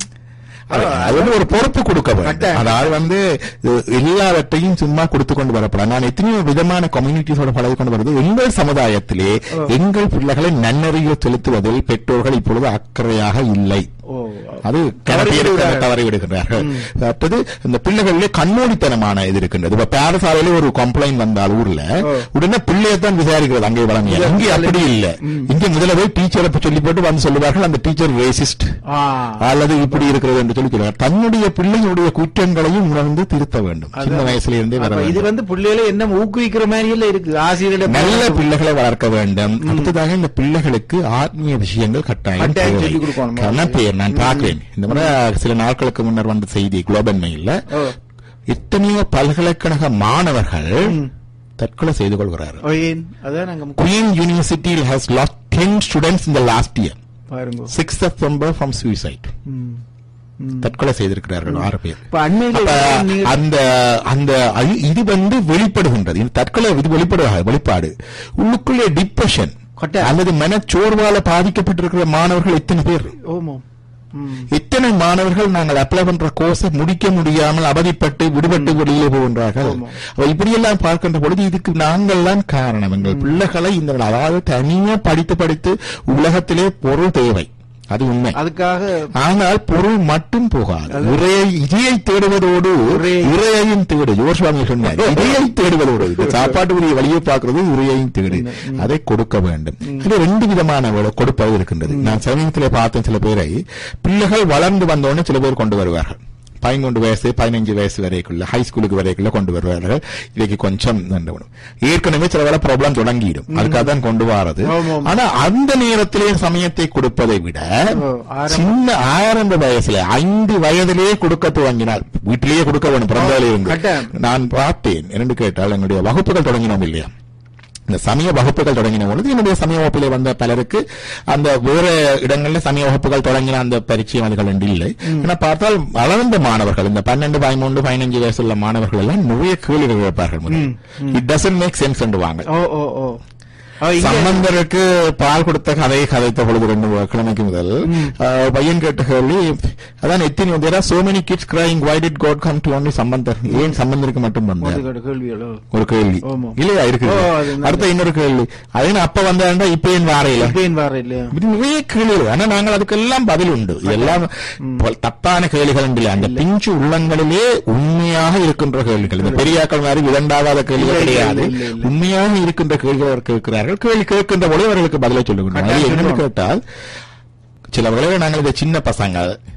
C: அது வந்து ஒரு பொறுப்பு கொடுக்க வேண்டும்
B: கட்டாயம்.
C: அதாவது வந்து இது எல்லாவற்றையும் சும்மா கொடுத்து கொண்டு வரப்படாது நான் எத்தனையோ விதமான கம்யூனிட்டிஸோட பழகி கொண்டு வருது எங்கள் சமுதாயத்திலே எங்கள் பிள்ளைகளை நன்னறிய செலுத்துவதில் பெற்றோர்கள் இப்பொழுது அக்கறையாக இல்லை
B: ஓ
C: அது
B: தவறி
C: கிணறு
B: விடுகிறார்கள்.
C: தவறி விடுகின்றார்கள் அடுத்தது இந்த பிள்ளைகளிலே கண்ணோடித்தனமான இது இருக்கின்றது இப்ப பாடசாலையில ஒரு கம்ப்ளைண்ட் வந்தால் ஊர்ல உடனே பிள்ளையை தான் விசாரிக்கிறது அங்கே வழங்கிய இங்கே அப்படி இல்ல இங்க முதல்ல போய் டீச்சரை சொல்லி போட்டு வந்து சொல்லுவார்கள் அந்த டீச்சர் ரேசிஸ்ட்
B: ஆ
C: அல்லது இப்படி இருக்கிறது என்று சொல்லி சொல்லுவார் தன்னுடைய பிள்ளைகளுடைய குற்றங்களையும் உணர்ந்து திருத்த வேண்டும் சின்ன வயசுல இருந்தே வர
B: அப்ப இது
C: வேண்டும்
B: வந்து பிள்ளைகளை என்ன ஊக்குவிக்கிற மாதிரி எல்லாம் இருக்கு ஆசிரியர்களை
C: நல்ல பிள்ளைகளை வளர்க்க வேண்டும் அடுத்ததாக இந்த பிள்ளைகளுக்கு ஆத்மீய விஷயங்கள் கட்டாயம்
B: கட்டாயம்
C: தேவை.
B: சொல்லிக் கொடுக்கணும்.
C: கன பேர் நான் பார்க்கிறேன் இந்த முறை சில நாட்களுக்கு முன்னர் வந்த செய்தி குளோபல் மெயில்ல
B: ஓ.
C: எத்தனையோ பல்கலைக்கழக மாணவர்கள் தற்கொலை செய்து கொள்கிறார்கள்
B: ஓ, ஏன் அதான் நாங்க முக்கியம்.
C: குயின் யூனிவர்சிட்டியில் ஹாஸ் லாஸ்ட் டென் ஸ்டூடெண்ட்ஸ் இந்த லாஸ்ட் இயர்
B: பாருங்க
C: சிக்ஸ் செப்டம்பர் ஃப்ரம் சூசைட்
B: ம். ம்.
C: தற்கொலை செய்திருக்கிறார்கள் ஆறு பேர்
B: இப்ப அண்மையில
C: அப்ப
B: நீங்க-
C: அந்த அந்த அழி- இது வந்து வெளிப்படுகின்றது இந்த தற்கொலை இது வெளிப்படுக வெளிப்பாடு உள்ளுக்குள்ளே டிப்ரெஷன்
B: கட்டாயம்.
C: அல்லது மனச்சோர்வால பாதிக்கப்பட்டிருக்கிற மாணவர்கள் எத்தனை பேர்
B: ஓமோ ம்.
C: எத்தனை மாணவர்கள் நாங்கள் அப்ளை பண்ற கோர்ஸை முடிக்க முடியாமல் அவதிப்பட்டு விடுபட்டு வெளியிலே போகின்றார்கள்
B: ஆமா.
C: அப்ப இப்படியெல்லாம் பார்க்கின்ற பொழுது இதுக்கு நாங்கள் தான் காரணம் எங்கள் பிள்ளைகளை இந்த அதாவது தனியா படித்து படித்து உலகத்திலே பொருள் தேவை அது உண்மை
B: அதுக்காக
C: ஆனால் பொருள் மட்டும் போகாது இறையை இதையை தேடுவதோடு
B: இறையை-
C: இறையையும் தேடு ஜோர் சுவாமி சொன்னார் இதையை தேடுவதோடு இந்த சாப்பாட்டுக்குரிய வழியை பார்க்கிறது இறையையும் தேடு அதை கொடுக்க வேண்டும் இது ரெண்டு விதமான வ- கொடுப்பது இருக்கின்றது நான் சமீபத்திலே பார்த்தேன் சில பேரை பிள்ளைகள் வளர்ந்து வந்தோடனே சில பேர் கொண்டு வருவார்கள் பதினொன்று வயசு பதினஞ்சு வயசு வரைக்குள்ள ஹை ஸ்கூலுக்கு வரைக்குள்ள கொண்டு வருவார்கள் இதுக்கு கொஞ்சம் நன்றி. ஏற்கனவே சில வேலை ப்ராப்ளம் தொடங்கிடும் அதுக்காக தான் கொண்டு வாரது
B: ஆமா, ஆமா.
C: ஆனா அந்த நேரத்திலே சமயத்தை கொடுப்பதை விட
B: ஓ, ஆரம்ப-
C: சின்ன ஆரம்ப வயசுல ஐந்து வயதிலேயே கொடுக்க துவங்கினார் வீட்டிலேயே கொடுக்க வேணும் பிறந்ததிலே இருந்து
B: கட்டாயம்.
C: நான் பார்த்தேன் என்று கேட்டால் என்னுடைய வகுப்புகள் தொடங்கினோம் இல்லையா இந்த சமய வகுப்புகள் தொடங்கின பொழுது என்னுடைய சமய வகுப்பிலே வந்த பலருக்கு அந்த வேற இடங்கள்ல சமய வகுப்புகள் தொடங்கின அந்த பரிச்சயம் அதுகள் என்று இல்லை ஆனா பார்த்தால் வளர்ந்த மாணவர்கள் இந்த பன்னெண்டு பதிமூன்று பதினஞ்சு வயசுள்ள மாணவர்கள் எல்லாம் நிறைய கேள்விகள் கேட்பார்கள் இட் டசன்ட் மேக் சென்ஸ் என்று வாங்க
B: ஓ ஓ ஓ ஓ, இங்க-
C: சம்பந்தருக்கு பால் கொடுத்த கதையை கதைத்த பொழுது ரெண்டு கிழமைக்கு முதல் அஹ், பையன் கேட்ட கேள்வி அதான் எத்தனை there are so many kids crying why did God come to only Sambandar ஏன் சம்பந்தருக்கு மட்டும் வந்தார்
B: ஒரு கேள்விகளோ
C: ஒரு கேள்வி
B: ஆமா.
C: இல்லையா இருக்கு
B: ஓ, அது நல்லது.
C: அடுத்த இன்னொரு கேள்வி அதே அப்ப வந்தாண்டா இப்ப ஏன் வாரையில
B: இப்பயும் வர இல்லையா
C: இப்படி நிறைய கேள்விகள் ஆனா நாங்கள் அதுக்கெல்லாம் பதில் உண்டு இதெல்லாம் பல தப்பான கேள்விகள் இல்லை அந்த பிஞ்சு உள்ளங்களிலே உண்மையாக இருக்கின்ற கேள்விகள் இந்த பெரியாக்கள் மாதிரி விதண்டாவாத கேள்விகள்
B: இல்லை, இல்லை,
C: கிடையாது
B: இல்லை, இல்லை.
C: உண்மையாக இருக்கின்ற கேள்விகள் அவர் கேட்கிறார்கள் கேள்வி கேட்கின்ற பொழுது அவர்களுக்கு பதிலை சொல்லுகின்றனர் அது
B: கட்டாயம்
C: என்னன்னு
B: சொல்லுவாங்க.
C: கேட்டால் சில வேளையில நாங்கள் இந்த சின்ன பசங்க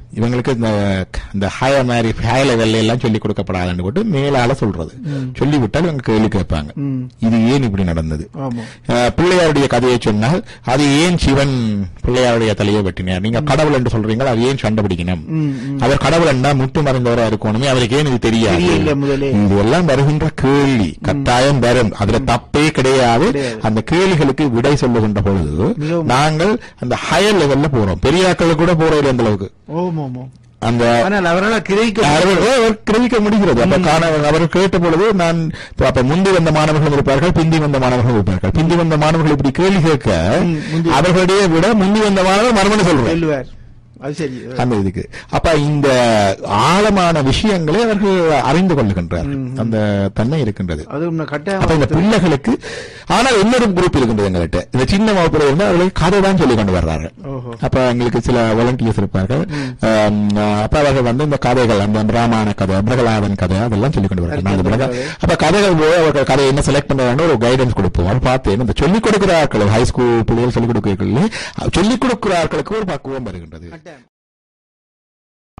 C: இவங்களுக்கு இந்த இந்த ஹய மாதிரி ஹய லெவல்ல எல்லாம் சொல்லி கொடுக்கப்படாதுன்னு போட்டு மேலால சொல்றது சொல்லிவிட்டால் இவங்க கேள்வி கேட்பாங்க
B: ம்.
C: இது ஏன் இப்படி நடந்தது
B: ஆமா
C: அஹ், பிள்ளையாருடைய கதையை சொன்னால் அது ஏன் சிவன் பிள்ளையாருடைய தலையை வெட்டினார் நீங்க கடவுள் என்று சொல்றீங்க அது ஏன் சண்டை பிடிக்கணும்
B: ம், ம்.
C: அவர் கடவுள் என்ன முட்டு மறைந்தவரா இருக்கணுமே அவருக்கு ஏன் இது தெரியாது
B: தெரியல முதலே.
C: இது எல்லாம் வருகின்ற கேள்வி கட்டாயம் வரும் அதுல தப்பே கிடையாது
B: கிடையாது.
C: அந்த கேள்விகளுக்கு விடை சொல்லுகின்ற பொழுது
B: மிகவும்
C: நாங்கள் அந்த ஹயர் லெவல்ல போறோம் பெரியாக்கள் கூட போறோம் அந்த அளவுக்கு
B: ஓம் ஓம் ஓம்.
C: அந்த
B: ஆனால் அவரால் கிரகிக்க
C: அவர் அவர் கிரகிக்க முடிகிறது அப்ப காண அவர் கேட்ட பொழுது நான் இப்ப அப்ப முந்தி வந்த மாணவர்கள் இருப்பார்கள் பிந்தி வந்த மாணவர்கள் இருப்பார்கள் பிந்தி வந்த மாணவர்கள் இப்படி கேள்வி கேட்க
B: ம், முந்தி-
C: அவர்களுடைய விட முந்தி வந்த மாணவர் மறுமணி சொல்றேன்
B: வெல்லுவார் அது சரி
C: அந்த இதுக்கு அப்ப இந்த ஆழமான விஷயங்களை அவர்கள் அறிந்து கொள்ளுகின்றார்கள் அந்த தன்மை இருக்கின்றது
B: அது உன்னை
C: அப்ப இந்த
B: கட்டாயம்
C: பிள்ளைகளுக்கு ஆனால் இன்னொரு குரூப் இருக்கின்றது எங்கள்கிட்ட இந்த சின்ன வகுப்புல இருந்து அவர்களுக்கு கதை தான் சொல்லி கொண்டு வர்றாங்க
B: ஓஹோ
C: அப்ப எங்களுக்கு சில வாலண்டியர்ஸ் இருப்பார்கள் ஆம், அப்ப அவர்கள் வந்து இந்த கதைகள் அந்த ராமாயண கதை பிரகலாதன் கதை அதெல்லாம் சொல்லி கொண்டு வர்றாங்க நாங்க பிரக- அப்ப கதைகள் போய் அவர்கள் கதையை என்ன செலக்ட் பண்றாங்க ஒரு கைடன்ஸ் கொடுப்போம் அவர் பார்த்து இந்த சொல்லிக் கொடுக்கிற ஆட்கள் ஹை ஸ்கூல் பிள்ளைகள் சொல்லிக் கொடுக்கிறீர்கள் சொல்லிக் கொடுக்கிற ஆட்களுக்கு ஒரு பக்குவம் வருகின்றது